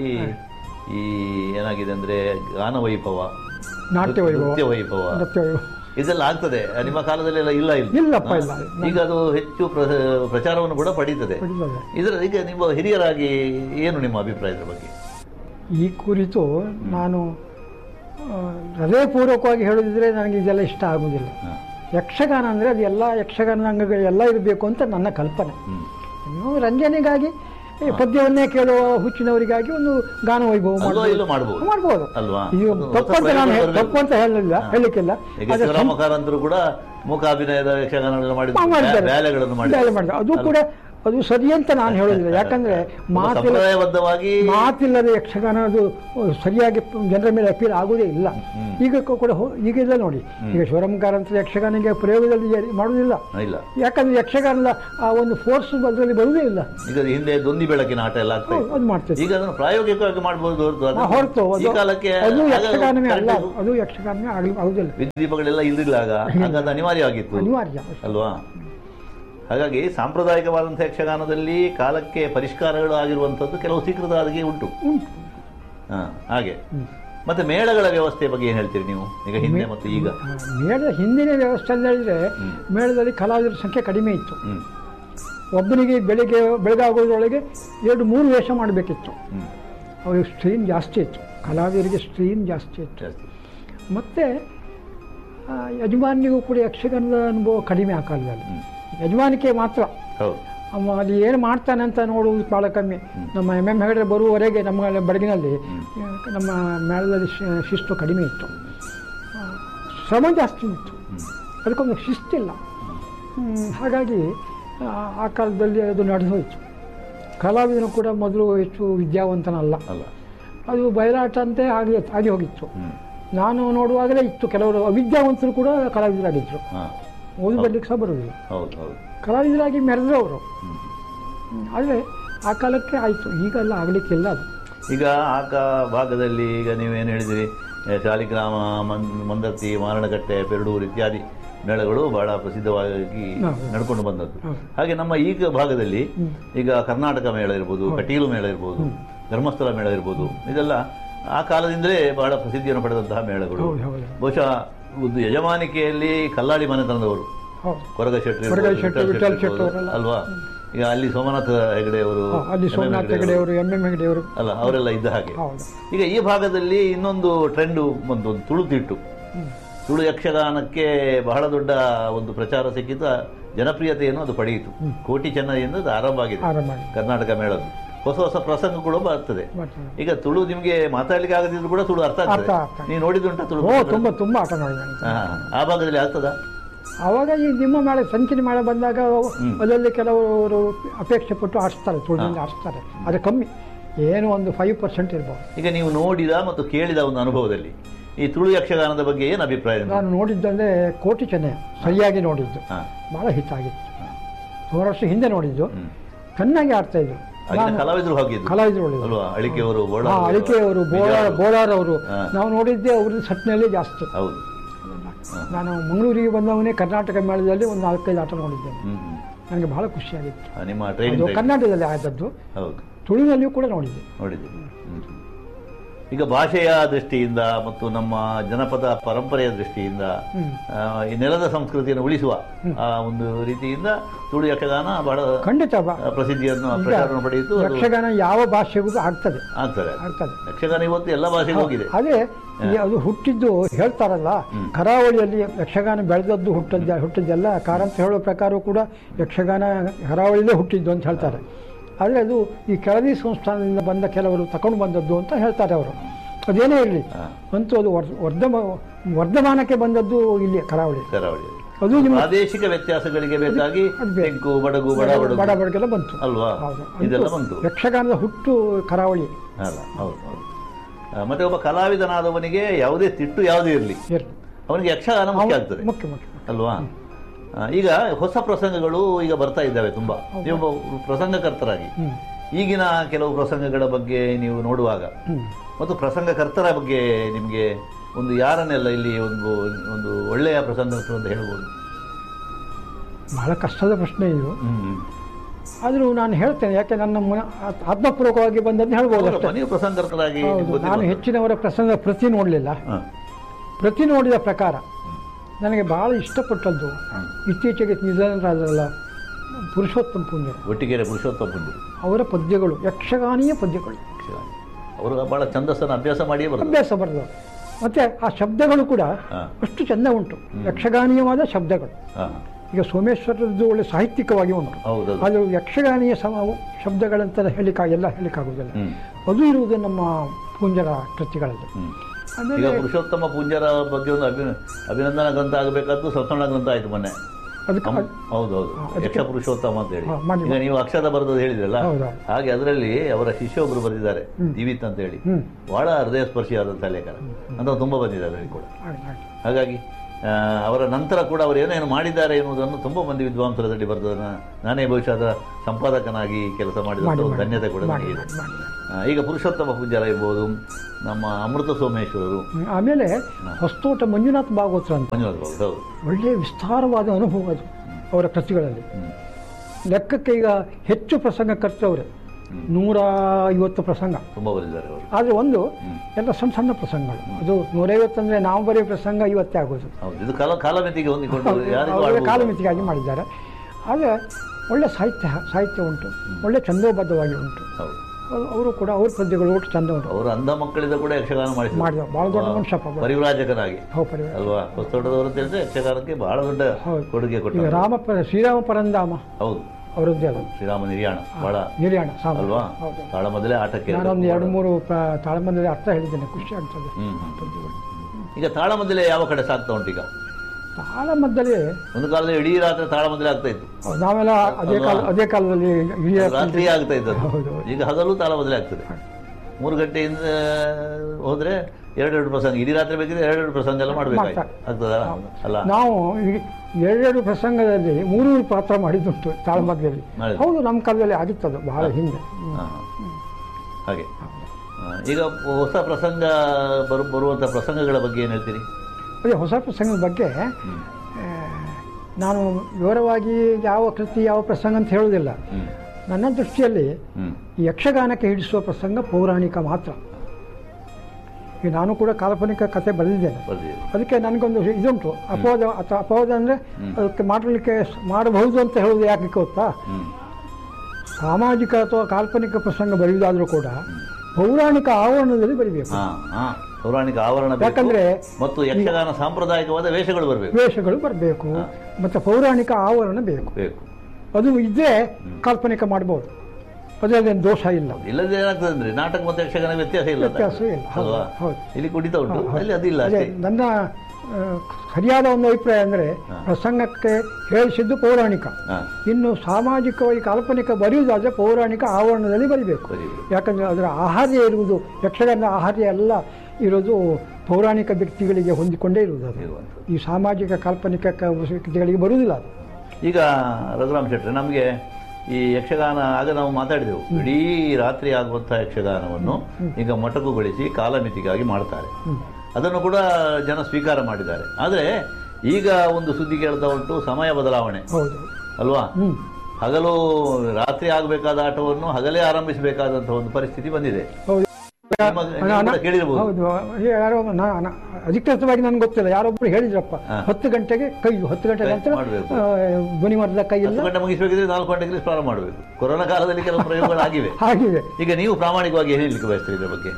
ಈ ಏನಾಗಿದೆ ಅಂದ್ರೆ ಗಾನ ವೈಭವ ನಾಟ್ಯ ವೈಭವ ನೃತ್ಯ ವೈಭವ ನೃತ್ಯ ವೈಭವ ಇದೆಲ್ಲ ಆಗ್ತದೆ ನಿಮ್ಮ ಕಾಲದಲ್ಲೆಲ್ಲ ಇಲ್ಲ ಇಲ್ಲ ಇಲ್ಲಪ್ಪ, ಹಾ? ಇಲ್ಲ. ಈಗ ಅದು ಹೆಚ್ಚು ಪ್ರ- ಪ್ರಚಾರವನ್ನು ಕೂಡ ಪಡೀತದೆ ಪಡೀತದೆ. ಇದರ ಈಗ ನಿಮ್ಮ ಹಿರಿಯರಾಗಿ ಏನು ನಿಮ್ಮ ಅಭಿಪ್ರಾಯದ ಬಗ್ಗೆ ಈ ಕುರಿತು ನಾನು ಆ, ಹೃದಯಪೂರ್ವಕವಾಗಿ ಹೇಳೋದಿದ್ರೆ ನನಗೆ ಇದೆಲ್ಲ ಇಷ್ಟ ಆಗುವುದಿಲ್ಲ ಹಾ. ಯಕ್ಷಗಾನ ಅಂದರೆ ಅದು ಎಲ್ಲ ಯಕ್ಷಗಾನ ಅಂಗಗಳು ಎಲ್ಲ ಇರಬೇಕು ಅಂತ ನನ್ನ ಕಲ್ಪನೆ ಹ್ಮ್. ಇನ್ನು ರಂಜನೆಗಾಗಿ ಈ ಪದ್ಯವನ್ನೇ ಕೇಳುವ ಹುಚ್ಚಿನವರಿಗಾಗಿ ಒಂದು ಗಾನ ವೈಭವ ಅಲ್ಲೋ ಮಾಡ್ಬೋದು. ಇಲ್ಲೋ ಮಾಡ್ಬೋದು. ಮಾಡ್ಬೋದು ಅಲ್ವಾ? ಇದು ಒಂದು ಹೊಸ ತಪ್ಪಂತ ನಾನು ಪ್ರಯೋಗ ಹೇ- ಬರ್ಬೇಕು. ತಪ್ಪು ಅಂತ ಹೇಳಲಿಲ್ಲ ಹಾ. ಹೇಳಲಿಕ್ಕಿಲ್ಲ ಈಗ ಆದರೆ ಶಿವರಾಮ ಕಾರಂತರು ಕೂಡ ಮೂಕಾಭಿನಯದ ಯಕ್ಷಗಾನಗಳನ್ನು ಮಾಡಿದ್ದಾರೆ ಮಾಡಿದ್ದಾರೆ. ಬ್ಯಾಲೆಗಳನ್ನು ಬ್ಯಾಲೆ ಮಾಡಿದ್ದಾರೆ. ಅದು ಕೂಡ ಅದು ಸರಿ ಅಂತ ನಾನು ಹೇಳೋದಿಲ್ಲ ಯಾಕಂದ್ರೆ ಒಂದು ಮಾತಿಲ್ಲ ಸಂಪ್ರದಾಯಬದ್ಧವಾಗಿ ಮಾತಿಲ್ಲದ ಯಕ್ಷಗಾನ ಅದು ಸರಿಯಾಗಿ ಜನರ ಮೇಲೆ ಅಪೀಲ್ ಆಗುವುದೇ ಇಲ್ಲ ಈಗ ಕ- ಕೂಡ ಹೋ- ಈಗ ಇಲ್ಲ ನೋಡಿ ಈಗ ಶಿವರಾಮಕಾರ ಅಂತ ಯಕ್ಷಗಾನಿಗೆ ಪ್ರಯೋಗದಲ್ಲಿ ಜರಿ- ಮಾಡುವುದಿಲ್ಲ ಇಲ್ಲ ಯಾಕಂದ್ರೆ ಯಕ್ಷಗಾನದ ಆ ಒಂದು ಫೋರ್ಸ್ ಅದರಲ್ಲಿ ಬರುವುದೇ ಇಲ್ಲ ಈಗ ಹಿಂದೆ ದೊಂದಿ ಬೆಳಕಿನ ಆಟ ಎಲ್ಲ ಆಗ್ತಾ ಹೌದು, ಇತ್ತು ಅದು ಮಾಡ್ತದೆ ಈಗ ಅದನ್ನು ಪ್ರಾಯೋಗಿಕವಾಗಿ ಮಾಡಬಹುದು ಹೊರತು ಆ, ಅದನ್ನು ಹೊರತು ಈ ಅದು ಕಾಲಕ್ಕೆ ಅದು ಆಗ ಯಕ್ಷಗಾನವೇ ಅಲ್ಲ ಕರೆಂಟು ಅದು ಯಕ್ಷಗಾನವೇ ಆಗಲಿ ಆಗುದಿಲ್ಲ ವಿದ್ಯುತ್ ದೀಪಗಳೆಲ್ಲ ಇಲ್ದಿಲ್ಲ ಆಗ ಆಗ ಅದು ಅನಿವಾರ್ಯ ಆಗಿತ್ತು ಅನಿವಾರ್ಯ ಅಲ್ವಾ ಹಾಗಾಗಿ ಸಾಂಪ್ರದಾಯಿಕವಾದಂಥ ಯಕ್ಷಗಾನದಲ್ಲಿ ಕಾಲಕ್ಕೆ ಪರಿಷ್ಕಾರಗಳು ಆಗಿರುವಂಥದ್ದು ಕೆಲವು ಸ್ವೀಕೃತವಾಗಿ ಉಂಟು ಉಂಟು ಹಾ ಹಾಗೆ ಮತ್ತೆ ಮೇಳಗಳ ವ್ಯವಸ್ಥೆ ಬಗ್ಗೆ ಏನು ಹೇಳ್ತೀರಿ ನೀವು ಈಗ ಹಿಂದೆ ಮತ್ತು ಈಗ ಆ, ಮೇಳದ ಹಿಂದಿನ ವ್ಯವಸ್ಥೆ ಅಂತ ಹೇಳಿದ್ರೆ ಮೇಳದಲ್ಲಿ ಕಲಾವಿದರ ಸಂಖ್ಯೆ ಕಡಿಮೆ ಇತ್ತು ಹ್ಮ್ ಒಬ್ಬನಿಗೆ ಬೆಳಿಗ್ಗೆ ಬೆಳಗಾಗೋದ್ರೊಳಗೆ ಎರಡು ಮೂರು ವೇಷ ಮಾಡಬೇಕಿತ್ತು ಹ್ಮ್ ಅವ್ರಿಗೆ ಸ್ಟ್ರೀನ್ ಜಾಸ್ತಿ ಇತ್ತು ಕಲಾವಿದರಿಗೆ ಸ್ಟ್ರೀನ್ ಜಾಸ್ತಿ ಇತ್ತು ಜಾಸ್ತಿ ಮತ್ತು ಯಜಮಾನಿಗೂ ಕೂಡ ಯಕ್ಷಗಾನದ ಅನುಭವ ಕಡಿಮೆ ಆ ಕಾಲದಲ್ಲಿ ಹ್ಮ್ ಯಜಮಾನಿಕೆ ಮಾತ್ರ ಹೌದು ಅವ ಅಲ್ಲಿ ಏನು ಮಾಡ್ತಾನೆ ಅಂತ ನೋಡುವುದು ಭಾಳ ಕಮ್ಮಿ ನಮ್ಮ ಎಮ್ ಎಮ್ ಹೆಗಡೆ ಬರುವವರೆಗೆ ನಮ್ಮ ಬಡಗಿನಲ್ಲಿ ನಮ್ಮ ಮೇಳದಲ್ಲಿ ಶಿ- ಶಿಸ್ತು ಕಡಿಮೆ ಇತ್ತು ಆ, ಶ್ರಮ ಜಾಸ್ತಿ ಇತ್ತು ಅದಕ್ಕೊಂದು ಶಿಸ್ತಿಲ್ಲ ಹ್ಮ್, ಹಾಗಾಗಿ ಆ, ಆ ಕಾಲದಲ್ಲಿ ಅದು ನಡೆದು ಹೋಯಿತು ಕಲಾವಿದನು ಕೂಡ ಮೊದಲು ಹೆಚ್ಚು ವಿದ್ಯಾವಂತನಲ್ಲ ಅಲ್ಲ ಅದು ಬಯಲಾಟ ಅಂತೆ ಆಗಿ ಆಗಿ ಹೋಗಿತ್ತು ಹ್ಮ್ ನಾನು ನೋಡುವಾಗಲೇ ಇತ್ತು ಕೆಲವರು ಅವಿದ್ಯಾವಂತರು ಕೂಡ ಕಲಾವಿದರಾಗಿದ್ದರು ಹಾ ಓದು ಬರ್ಲಿಕ್ಕೆ ಸಹ ಬರುವುದಿಲ್ಲ ಹೌದು ಹೌದು ಕಲಾವಿದರಾಗಿ ಮೆರೆದ್ರು ಅವರು ಹ್ಮ್ ಆದರೆ ಆ ಕಾಲಕ್ಕೆ ಆಯಿತು ಈಗೆಲ್ಲ ಆಗಲಿಕ್ಕಿಲ್ಲ ಅದು ಈಗ ಆ ಕಾ ಭಾಗದಲ್ಲಿ ಈಗ ನೀವೇನು ಹೇಳಿದಿರಿ ಏ, ಶಾಲಿಗ್ರಾಮ ಮನ್ ಮಂದರ್ತಿ ಮಾರಣಗಟ್ಟೆ ಪೆರಡೂರು ಇತ್ಯಾದಿ ಮೇಳಗಳು ಬಹಳ ಪ್ರಸಿದ್ಧವಾಗಿ ಹೌದು. ನಡ್ಕೊಂಡು ಬಂದದ್ದು ಹೌದು. ಹಾಗೆ ನಮ್ಮ ಈಗ ಭಾಗದಲ್ಲಿ ಈಗ ಕರ್ನಾಟಕ ಮೇಳ ಇರ್ಬೋದು ಕಟೀಲು ಮೇಳ ಇರ್ಬೋದು ಧರ್ಮಸ್ಥಳ ಮೇಳ ಇರ್ಬೋದು ಇದೆಲ್ಲ ಆ ಕಾಲದಿಂದಲೇ ಬಹಳ ಪ್ರಸಿದ್ಧಿಯನ್ನು ಪಡೆದಂತಹ ಮೇಳಗಳು ಹೌದು ಹೌದು ಬಹುಶಃ ಒಂದು ಯಜಮಾನಿಕೆಯಲ್ಲಿ ಕಲ್ಲಾಡಿ ಮನೆತನದವರು ಹೌದು ಕೊರಗ ಶೆಟ್ಟಿ ಕೊರಗ ಇರ್ಬೋದು, ಶೆಟ್ಟಿ, ವಿಠ್ಠಲ್ ವಿಠ್ಠಲ್ ಶೆಟ್ಟಿ ಶೆಟ್ಟಿ ಇರ್ಬೋದು, ಅವರೆಲ್ಲ. ಅಲ್ವಾ ಈಗ ಅಲ್ಲಿ ಸೋಮನಾಥ ಹೆಗಡೆ ಅವರು ಹಾ, ಅಲ್ಲಿ ಎಂ ಎಂ ಸೋಮನಾಥ್ ಹೆಗಡೆ ಹೆಗಡೆ ಅವರು, ಅವರು ಎಂ ಎಂ ಹೆಗಡೆ ಅವರು ಅಲ್ಲ ಅವರೆಲ್ಲ ಇದ್ದ ಹಾಗೆ ಹೌದು ಈಗ ಈ ಭಾಗದಲ್ಲಿ ಇನ್ನೊಂದು ಟ್ರೆಂಡು ಒಂದು ಒಂದು ತುಳು ತಿಟ್ಟು ತುಳು ಯಕ್ಷಗಾನಕ್ಕೆ ಬಹಳ ದೊಡ್ಡ ಒಂದು ಪ್ರಚಾರ ಸಿಕ್ಕಿದ ಜನಪ್ರಿಯತೆಯನ್ನು ಅದು ಪಡೆಯಿತು ಕೋಟಿ ಚೆನ್ನೈಯಿಂದ ಅದು ಆರಂಭ ಆಗಿದೆ ಆರಂಭ ಆಗಿದೆ. ಕರ್ನಾಟಕ ಮೇಳದ್ದು ಹೊಸ ಹೊಸ ಪ್ರಸಂಗಗಳು ಬರ್ತದೆ ಮಾಡ್ತಾರೆ. ಈಗ ತುಳು ನಿಮಗೆ ಮಾತಾಡ್ಲಿಕ್ಕೆ ಆಗದಿದ್ರು ಕೂಡ ತುಳು ಅರ್ಥ ಆಗ್ತದೆ ಅರ್ಥ ಆಗ್ತದೆ. ನೀವು ನೋಡಿದುಂಟ ತುಳು ಓ ತುಂಬ ತುಂಬ ಆಟ ಮಾಡಿದ್ದಾನೆ ಹಾ, ಆ ಭಾಗದಲ್ಲಿ ಆಗ್ತದ ಆವಾಗ ಈ ನಿಮ್ಮ ಮೇಳ ಸಂಚಿನ ಮೇಳ ಬಂದಾಗ ಹ್ಮ್. ಅದರಲ್ಲಿ ಕೆಲವರು ಅಪೇಕ್ಷೆ ಪಟ್ಟು ಆಡಿಸ್ತಾರೆ ತುಳಿದಿಂದ ಆಡಿಸ್ತಾರೆ ಅದು ಕಮ್ಮಿ ಏನು ಒಂದು ಫೈವ್ ಪರ್ಸೆಂಟ್ ಇರ್ಬೋದು ಈಗ ನೀವು ನೋಡಿದ ಮತ್ತು ಕೇಳಿದ ಒಂದು ಅನುಭವದಲ್ಲಿ ಈ ತುಳು ಯಕ್ಷಗಾನದ ಬಗ್ಗೆ ಏನು ಅಭಿಪ್ರಾಯ ನಿಮ್ದು? ನಾನು ನೋಡಿದ್ದಂದ್ರೆ ಕೋಟಿ ಚೆನ್ನೈ ಸರಿಯಾಗಿ ನೋಡಿದ್ದು ಹಾ ಭಾಳ ಹಿಟ್ ಆಗಿತ್ತು ಸುಮಾರು ವರ್ಷ ಹಿಂದೆ ನೋಡಿದ್ದು ಹ್ಮ್. ಚೆನ್ನಾಗಿ ಆಡ್ತಾ ಇದ್ರು ಆಗಿನ ನಾನು ಕಲಾವಿದರು ಹೋಗಿದ್ದು ಕಲಾವಿದರು ಒಳ್ಳೆಯದು ಅಲ್ವಾ ಅಳಿಕೆಯವರು ಬೋಳ ಹಾ ಅಳಿಕೆಯವರು ಬೋಳಾರ್ ಬೋಳಾರ್ ಅವರು ಹಾ. ನಾವು ನೋಡಿದ್ದೆ ಅವ್ರದ್ದು ಸಟ್ನಲ್ಲಿ ಜಾಸ್ತಿ ಹೌದು ನಾನು ಮಂಗಳೂರಿಗೆ ಬಂದವನೇ ಕರ್ನಾಟಕ ಮೇಳದಲ್ಲಿ ಒಂದು ನಾಲ್ಕೈದು ಆಟ ನೋಡಿದ್ದೇನೆ ಹ್ಮ್ ಹ್ಮ್. ನನಗೆ ಬಹಳ ಖುಷಿಯಾಗಿತ್ತು ಆ, ನಿಮ್ಮ ಅದು ಟ್ರೈನಿಂಗ್ ಕರ್ನಾಟಕದಲ್ಲಿ ಆದದ್ದು ಹೌದು ತುಳುವಿನಲ್ಲಿಯೂ ಕೂಡ ನೋಡಿದ್ದೆ ನೋಡಿದ್ದೀವಿ ಹ್ಮ್. ಈಗ ಭಾಷೆಯ ದೃಷ್ಟಿಯಿಂದ ಮತ್ತು ನಮ್ಮ ಜನಪದ ಪರಂಪರೆಯ ದೃಷ್ಟಿಯಿಂದ ಹ್ಮ್. ಆ, ಈ ನೆಲದ ಸಂಸ್ಕೃತಿಯನ್ನು ಉಳಿಸುವ ಆ ಒಂದು ರೀತಿಯಿಂದ ತುಳು ಯಕ್ಷಗಾನ ಬಹಳ ಖಂಡಿತ ಬ- ಆ, ಪ್ರಸಿದ್ಧಿಯನ್ನು ಈಗ ಪ್ರಚಾರವನ್ನು ಪಡೆಯಿತು ಅದು ಯಕ್ಷಗಾನ ಯಾವ ಭಾಷೆಗೂ ಆಗ್ತದೆ ಆಗ್ತದೆ ಆಗ್ತದೆ ಯಕ್ಷಗಾನ ಇವತ್ತು ಎಲ್ಲ ಭಾಷೆಗೂ ಹೋಗಿದೆ ಅದೇ ಈ ಅದು ಹುಟ್ಟಿದ್ದು ಹೇಳ್ತಾರಲ್ಲ ಕರಾವಳಿಯಲ್ಲಿ ಯಕ್ಷಗಾನ ಬೆಳೆದದ್ದು ಹುಟ್ಟದ್ದ ಹುಟ್ಟಿದ್ದೆಲ್ಲ ಕಾರಂತ ಹೇಳೋ ಪ್ರಕಾರ ಕೂಡ ಯಕ್ಷಗಾನ ಕರಾವಳಿಯಲ್ಲೇ ಹುಟ್ಟಿದ್ದು ಅಂತ ಹೇಳ್ತಾರೆ ಆದರೆ ಅದು ಈ ಕೆಳದಿ ಸಂಸ್ಥಾನದಿಂದ ಬಂದ ಕೆಲವರು ತಗೊಂಡು ಬಂದದ್ದು ಅಂತ ಹೇಳ್ತಾರೆ ಅವರು ಅದೇನೇ ಇರಲಿ ಹಾ. ಅಂತೂ ಅದು ವರ್- ವರ್ಧಮ ವರ್ಧಮಾನಕ್ಕೆ ಬಂದದ್ದು ಇಲ್ಲಿ ಕರಾವಳಿ ಕರಾವಳಿ ಅದು ನಿಮ್ಮ ಪ್ರಾದೇಶಿಕ ವ್ಯತ್ಯಾಸಗಳಿಗೆ ಬೇಕಾಗಿ ಅದು ಬೇಕು. ತೆಂಕು ಬಡಗು ಬಡ ಬಡಗು ಬಡ ಬಡಗೆಲ್ಲ ಬಂತು ಅಲ್ವಾ ಹೌದು ಇದೆಲ್ಲ ಅಂತೂ ಬಂತು ಯಕ್ಷಗಾನದ ಹುಟ್ಟು ಕರಾವಳಿ ಅಲ್ಲ ಹೌದು ಹೌದು ಆ, ಮತ್ತೆ ಒಬ್ಬ ಕಲಾವಿದನಾದವನಿಗೆ ಯಾವುದೇ ತಿಟ್ಟು ಯಾವುದೇ ಇರಲಿ ಇರ್ಲಿ. ಅವನಿಗೆ ಯಕ್ಷಗಾನ ಮುಖ್ಯ ಆಗ್ತದೆ ಮುಖ್ಯ ಮುಖ್ಯ ಅಲ್ವಾ ಆ, ಈಗ ಹೊಸ ಪ್ರಸಂಗಗಳು ಈಗ ಬರ್ತಾ ಇದ್ದಾವೆ ತುಂಬಾ ನೀವು ಒಬ್ಬ ಪ್ರಸಂಗಕರ್ತರಾಗಿ ಹ್ಮ್ ಈಗಿನ ಕೆಲವು ಪ್ರಸಂಗಗಳ ಬಗ್ಗೆ ನೀವು ನೋಡುವಾಗ ಹ್ಮ್ ಮತ್ತು ಪ್ರಸಂಗಕರ್ತರ ಬಗ್ಗೆ ನಿಮಗೆ ಒಂದು ಯಾರನ್ನೆಲ್ಲ ಇಲ್ಲಿ ಒಂದು ಒಂದು ಒಳ್ಳೆಯ ಪ್ರಸಂಗಕರ್ತರು ಅಂತ ಹೇಳ್ಬೋದು ಬಹಳ ಕಷ್ಟದ ಪ್ರಶ್ನೆ ಇದು ಹ್ಮ್ ಆದರೂ ನಾನು ಹೇಳ್ತೇನೆ ಯಾಕೆ ನನ್ನ ಮ- ಆತ್- ಆತ್ಮಪೂರ್ವಕವಾಗಿ ಬಂದದ್ದು ಹೇಳ್ಬೋದು ಅಷ್ಟೇ ಹೌದಪ್ಪ, ನೀವು ಪ್ರಸಂಗಕರ್ತರಾಗಿ ನಿಮ್ಗೆ ಹೌದು ಗೊತ್ತಿರೋದು. ನಾನು ಹೆಚ್ಚಿನವರ ಪ್ರಸಂಗ ಪ್ರತಿ ನೋಡಲಿಲ್ಲ ಹ. ಪ್ರತಿ ನೋಡಿದ ಪ್ರಕಾರ ನನಗೆ ಬಹಳ ಇಷ್ಟಪಟ್ಟದ್ದು ಇತ್ತೀಚೆಗೆ ನಿಧನರಾದರಲ್ಲ ಪುರುಷೋತ್ತಮ ಪುಂಜರ ಒಟ್ಟಿಗೆರೆ ಪುರುಷೋತ್ತಮ ಪುಂಜರು ಅವರ ಪದ್ಯಗಳು ಯಕ್ಷಗಾನೀಯ ಪದ್ಯಗಳು ಯಕ್ಷಗಾನ. ಅವರು ಬಹಳ ಛಂದಸ್ಸನ್ನು ಅಭ್ಯಾಸ ಮಾಡಿಯೇ ಬರೋದು ಅಭ್ಯಾಸ ಬರೆದವರು ಮತ್ತು ಆ ಶಬ್ದಗಳು ಕೂಡ ಹಾ. ಅಷ್ಟು ಚೆಂದ ಉಂಟು ಯಕ್ಷಗಾನೀಯವಾದ ಶಬ್ದಗಳು ಹಾ. ಈಗ ಸೋಮೇಶ್ವರದ್ದು ಒಳ್ಳೆ ಸಾಹಿತ್ಯಿಕವಾಗಿ ಉಂಟು ಹೌದೌದು ಅದು ಯಕ್ಷಗಾನೀಯ ಸಮ ಶಬ್ದಗಳಂತ ಹೇಳಿಕ ಎಲ್ಲ ಹೇಳಿಕ್ಕಾಗುವುದಿಲ್ಲ ಹ್ಮ್ ಅದು ಇರುವುದು ನಮ್ಮ ಪುಂಜರ ಕೃತಿಗಳಲ್ಲಿ ಹ್ಮ್. ಆಮೇಲೆ ಈಗ ಪುರುಷೋತ್ತಮ ಪೂಂಜರ ಬಗ್ಗೆ ಒಂದು ಅಭಿ ಅಭಿನಂದನಾ ಗ್ರಂಥ ಆಗಬೇಕಾದ್ದು ಸತ್ಸಣ್ಣ ಗ್ರಂಥ ಆಯ್ತು ಮೊನ್ನೆ ಅದಕ್ಕೆ ಅಮ್- ಹೌದು ಹೌದು ಹಾ, ಅದಕ್ಕೆ- ಯಕ್ಷ ಪುರುಷೋತ್ತಮ ಅಂತ ಹೇಳಿ ಹಾ, ಮಾಡಿ, ಈಗ ನೀವು ಅಕ್ಷರ ಬರೆದದ್ದು ಹೇಳಿದ್ರಲ್ಲ ಹೌದು. ಹಾಗೆ ಅದರಲ್ಲಿ ಅವರ ಶಿಷ್ಯ ಒಬ್ರು ಬರೆದಿದ್ದಾರೆ ದಿವಿತ್ ಅಂತ ಹೇಳಿ ಹ್ಮ್. ಬಹಳ ಹೃದಯ ಸ್ಪರ್ಶಿಯಾದಂಥ ಲೇಖನ ಅಂತ ತುಂಬ ಬಂದಿದೆ ಅದರಲ್ಲಿ ಕೂಡ ಆಗ್ಲಿ, ಆಗ್ಲಿ. ಹಾಗಾಗಿ ಆ, ಅವರ ನಂತರ ಕೂಡ ಅವರು ಏನೇನು ಮಾಡಿದ್ದಾರೆ ಎನ್ನುವುದನ್ನು ತುಂಬ ಮಂದಿ ವಿದ್ವಾಂಸರಲ್ಲಿ ಬರೆದದನ್ನು ನಾನೇ ಬಹುಶಃ ಅದರ ಸಂಪಾದಕನಾಗಿ ಕೆಲಸ ಮಾಡಿದಂಥ ಮಾಡಿ, ಒಂದು ಮಾಡಿ, ಧನ್ಯತೆ ಕೂಡ ಮಾಡಿ, ನನಗೆ ಇದೆ ಮಾಡಿ, ಮಾಡಿ. ಆ, ಈಗ ಪುರುಷೋತ್ತಮ ಪೂಜ್ಯರ ಇರ್ಬೋದು ನಮ್ಮ ಅಮೃತ ಸೋಮೇಶ್ವರರು ಹ್ಮ್, ಆಮೇಲೆ ಹೊಸತೋಟ ಮಂಜುನಾಥ್ ಭಾಗವತರ ಅಂತ ಮಂಜುನಾಥ್ ಬಾಬು ಹೌದು ಒಳ್ಳೆಯ ವಿಸ್ತಾರವಾದ ಅನುಭವ ಅದು ಅವರ ಕೃತಿಗಳಲ್ಲಿ ಹ್ಮ್. ಲೆಕ್ಕಕ್ಕೆ ಈಗ ಹೆಚ್ಚು ಪ್ರಸಂಗ ಕರ್ತವ್ರೆ ನೂರ ಐವತ್ತು ಪ್ರಸಂಗ ತುಂಬ ಬರೆದಿದ್ದಾರೆ ಅವರು ಆದರೆ ಒಂದು ಎಲ್ಲ ಸಣ್ಣ ಸಣ್ಣ ಪ್ರಸಂಗಗಳು ಅದು ನೂರೈವತ್ತಂದರೆ ನಾವು ಬರೆಯೋ ಪ್ರಸಂಗ ಐವತ್ತೇ ಆಗೋದು ಹೌದು ಇದು ಕಾಲ ಕಾಲಮಿತಿಗೆ ಹೊಂದಿಕೊಂಡು ಯಾರಿಗೂ ಅವರ ಆಡ್ಬೋದು. ಕಾಲಮಿತಿಗಾಗಿ ಮಾಡಿದ್ದಾರೆ ಆದರೆ ಒಳ್ಳೆ ಸಾಹಿತ್ಯ ಸಾಹಿತ್ಯ ಉಂಟು ಒಳ್ಳೆ ಛಂದೋಬದ್ಧವಾಗಿ ಉಂಟು ಹೌದು ಅವ್ರು- ಅವರು ಕೂಡ ಅವ್ರ ಪದ್ಯಗಳು ಒಟ್ಟು ಚಂದ ಉಂಟು ಅವರು ಅಂಧ ಮಕ್ಕಳಿಂದ ಕೂಡ ಯಕ್ಷಗಾನ ಮಾಡಿಸಿದ್ರು. ಮಾಡಿದ ಭಾಳ ದೊಡ್ಡ ಮನುಷ್ಯ ಪಾಪ. ಪರಿವ್ರಾಜಕನಾಗಿ ಹೌದು ಪರಿವಾರ ಅಲ್ವಾ ಹೊಸತೋಟದವರು ಅಂತ ಹೇಳಿದ್ರೆ ಯಕ್ಷಗಾನಕ್ಕೆ ಬಹಳ ದೊಡ್ಡ ಹೌದು. ಕೊಡುಗೆ ಈಗ ಕೊಟ್ಟರು ರಾಮ ಪ- ಶ್ರೀರಾಮ ಪರಂಧಾಮ ಹೌದು ಅವರದ್ದೇ ಅದು ಶ್ರೀರಾಮ ನಿರ್ಯಾಣ ಬಹಳ ನಿರ್ಯಾಣ ಸಾಮ ಅಲ್ವಾ ಹೌದು ತಾಳ ಮೊದಲೇ ಆಟಕ್ಕೆ ನಾನೊಂದು ಎರಡು ಮೂರು ಪ್ರ- ತಾಳಮಂದಲ್ಲಿ ಅರ್ಥ ಹೇಳಿದ್ದೇನೆ ಖುಷಿ ಆಗ್ತದೆ ಹ್ಮ್ ಹ್ಮ್. ಪದ್ಯಗಳು ಈಗ ತಾಳ ಮೊದಲೇ ಯಾವ ಕಡೆ ಸಾಗ್ತಾ ಉಂಟು ಈಗ ತಾಳಮದ್ದಲೆ ಒಂದು ಕಾಲದಲ್ಲಿ ಇಡೀ ರಾತ್ರಿ ತಾಳ ಮೊದಲೇ ಆಗ್ತಾ ಇತ್ತು ನಾವೆಲ್ಲ ಅದೇ ಕಾಲ ಅದೇ ಕಾಲದಲ್ಲಿ ಹಿರಿಯ ರಾತ್ರಿ ಆಗ್ತಾ ಇದ್ದದ್ದು ಹೌದು. ಈಗ ಹಗಲು ತಾಳ ಮೊದಲೇ ಆಗ್ತದೆ ಮೂರು ಗಂಟೆಯಿಂದ ಹೋದ್ರೆ ಎರಡೆರಡು ಪ್ರಸಂಗ ಇಡೀ ರಾತ್ರಿ ಬೇಕಿದ್ರೆ ಎರಡೆರಡು ಪ್ರಸಂಗ ಎಲ್ಲ ಮಾಡ್ಬೇಕಾಯ್ತು ಮಾಡ್ತಾರೆ. ಆಗ್ತದ ಅಲ್ಲ ನಾವು ಈ ಎರಡೆರಡು ಪ್ರಸಂಗದಲ್ಲಿ ಮೂರೂರು ಪಾತ್ರ ಮಾಡಿದ್ದುಂಟು ತಾಳಮದ್ದಲೆಯಲ್ಲಿ ಮಾಡಿದ್ದು. ಹೌದು ನಮ್ಮ ಕಾಲದಲ್ಲಿ ಆಗಿತ್ತದು ಬಹಳ ಹಿಂದೆ ಹ್ಮ್. ಹಾ, ಹಾ. ಹಾಗೆ ಆ, ಈಗ ಹೊಸ ಪ್ರಸಂಗ ಬರು ಬರುವಂಥ ಪ್ರಸಂಗಗಳ ಬಗ್ಗೆ ಏನು ಹೇಳ್ತೀರಿ ಅದೇ ಹೊಸ ಪ್ರಸಂಗದ ಬಗ್ಗೆ ಹ್ಮ್. ಆ, ನಾನು ವಿವರವಾಗಿ ಯಾವ ಕೃತಿ ಯಾವ ಪ್ರಸಂಗ ಅಂತ ಹೇಳೋದಿಲ್ಲ ಹ್ಮ್. ನನ್ನ ದೃಷ್ಟಿಯಲ್ಲಿ ಹ್ಮ್. ಈ ಯಕ್ಷಗಾನಕ್ಕೆ ಹಿಡಿಸುವ ಪ್ರಸಂಗ ಪೌರಾಣಿಕ ಮಾತ್ರ ಈಗ ನಾನು ಕೂಡ ಕಾಲ್ಪನಿಕ ಕಥೆ ಬರೆದಿದ್ದೇನೆ ಬರ್ದಿದೆ ಅದಕ್ಕೆ ನನಗೊಂದು ಇದುಂಟು ಅಪವಾದ ಅಥವಾ ಅಪವಾದ ಅಂದರೆ ಅದಕ್ಕೆ ಮಾಡಲಿಕ್ಕೆ ಸ್- ಮಾಡಬಹುದು ಅಂತ ಹೇಳೋದು ಯಾಕೆ ಗೊತ್ತಾ ಹ್ಮ್. ಸಾಮಾಜಿಕ ಅಥವಾ ಕಾಲ್ಪನಿಕ ಪ್ರಸಂಗ ಬರೆಯುವುದಾದರೂ ಕೂಡ ಪೌರಾಣಿಕ ಆವರಣದಲ್ಲಿ ಬರೀಬೇಕು ಹಾ ಹಾ ಪೌರಾಣಿಕ ಆವರಣ ಬೇಕು. ಯಾಕಂದ್ರೆ ಮತ್ತು ಯಕ್ಷಗಾನ ಸಾಂಪ್ರದಾಯಿಕವಾದ ವೇಷಗಳು ಬರಬೇಕು ವೇಷಗಳು ಬರಬೇಕು ಮತ್ತು ಪೌರಾಣಿಕ ಆವರಣ ಬೇಕು ಬೇಕು ಅದು ಇದ್ದರೆ ಕಾಲ್ಪನಿಕ ಮಾಡ್ಬೋದು ಅದರಲ್ಲೇನು ದೋಷ ಇಲ್ಲ ಇಲ್ಲದೆ ಏನಾಗ್ತದೆ ಅಂದ್ರೆ ನಾಟಕ ಮತ್ತು ಯಕ್ಷಗಾನ ವ್ಯತ್ಯಾಸ ಇಲ್ಲ ಅಂತ. ವ್ಯತ್ಯಾಸ ಇಲ್ಲ. ಹೌದು, ಅಲ್ವಾ ಹೌದು. ಇಲ್ಲಿ ಕುಡಿತ ಉಂಟು ಅಲ್ಲಿ ಅದಿಲ್ಲ ಅದೇ ಅಷ್ಟೇ ನನ್ನ ಆ, ಸರಿಯಾದ ಒಂದು ಅಭಿಪ್ರಾಯ ಅಂದರೆ ಪ್ರಸಂಗಕ್ಕೆ ಹೇಳಿಸಿದ್ದು ಪೌರಾಣಿಕ ಹಾ ಇನ್ನು ಸಾಮಾಜಿಕವಾಗಿ ಕಾಲ್ಪನಿಕ ಬರೆಯುವುದಾದರೆ ಪೌರಾಣಿಕ ಆವರಣದಲ್ಲಿ ಬರೀಬೇಕು ಬರೀಬೇಕು. ಯಾಕಂದರೆ ಅದರ ಆಹಾರ್ಯ ಇರುವುದು ಯಕ್ಷಗಾನ ಆಹಾರ್ಯ ಎಲ್ಲ ಇರೋದು ಪೌರಾಣಿಕ ವ್ಯಕ್ತಿಗಳಿಗೆ ಹೊಂದಿಕೊಂಡೇ ಇರುವುದು ಅದು ಇರುವಂಥದ್ದು. ಈ ಸಾಮಾಜಿಕ ಕಾಲ್ಪನಿಕ ಕ- ವ್ಯಕ್ತಿಗಳಿಗೆ ಬರುವುದಿಲ್ಲ ಅದು ಈಗ ರಘುರಾಮ್ ಶೆಟ್ರೆ ನಮಗೆ ಈ ಯಕ್ಷಗಾನ ಆಗ ನಾವು ಮಾತಾಡಿದೆವು ಇಡೀ ರಾತ್ರಿ ಆಗುವಂಥ ಯಕ್ಷಗಾನವನ್ನು ಈಗ ಮೊಟಕುಗೊಳಿಸಿ ಕಾಲಮಿತಿಗಾಗಿ ಮಾಡ್ತಾರೆ ಅದನ್ನು ಕೂಡ ಜನ ಸ್ವೀಕಾರ ಮಾಡಿದ್ದಾರೆ ಆದರೆ ಈಗ ಒಂದು ಸುದ್ದಿ ಕೇಳ್ತಾ ಉಂಟು ಸಮಯ ಬದಲಾವಣೆ ಹೌದು ಅಲ್ವಾ ಹ್ಞೂ ಹಗಲು ರಾತ್ರಿ ಆಗಬೇಕಾದ ಆಟವನ್ನು ಹಗಲೇ ಆರಂಭಿಸಬೇಕಾದಂಥ ಒಂದು ಪರಿಸ್ಥಿತಿ ಬಂದಿದೆ ಹೌದು ನಿಮ್ಮ- ನೀವು ಕೂಡ ಕೇಳಿರ್ಬೋದು ಹೌದು ಯಾರೋ ನಾ- ನಾ- ಅಧಿಕೃತವಾಗಿ ನನಗೆ ಗೊತ್ತಿಲ್ಲ ಯಾರೊಬ್ಬರು ಹೇಳಿದ್ರಪ್ಪ ಹಾ. ಹತ್ತು ಗಂಟೆಗೆ ಕೈ ಹತ್ತು ಗಂಟೆ ಕೈ ನಂತರ ಮಾಡ್ಬೇಕು. ಆ, ಧ್ವನಿವರ್ಧಕ ಕೈ ಇಲ್ಲ ಹತ್ತು ಗಂಟೆ ಮುಗಿಸಬೇಕಿದ್ರೆ ನಾಲ್ಕು ಗಂಟೆಗೆ ಪ್ರಾರಂಭ ಮಾಡಬೇಕು ಕೊರೋನಾ ಕಾಲದಲ್ಲಿ ಕೆಲವು ಪ್ರಯೋಗಗಳಾಗಿವೆ ಆಗಿದೆ ಈಗ ನೀವು ಪ್ರಾಮಾಣಿಕವಾಗಿ ಏನು ಹೇಳಲಿಕ್ಕೆ ಬಯಸ್ತೀರಿ ಇದ್ರ ಬಗ್ಗೆ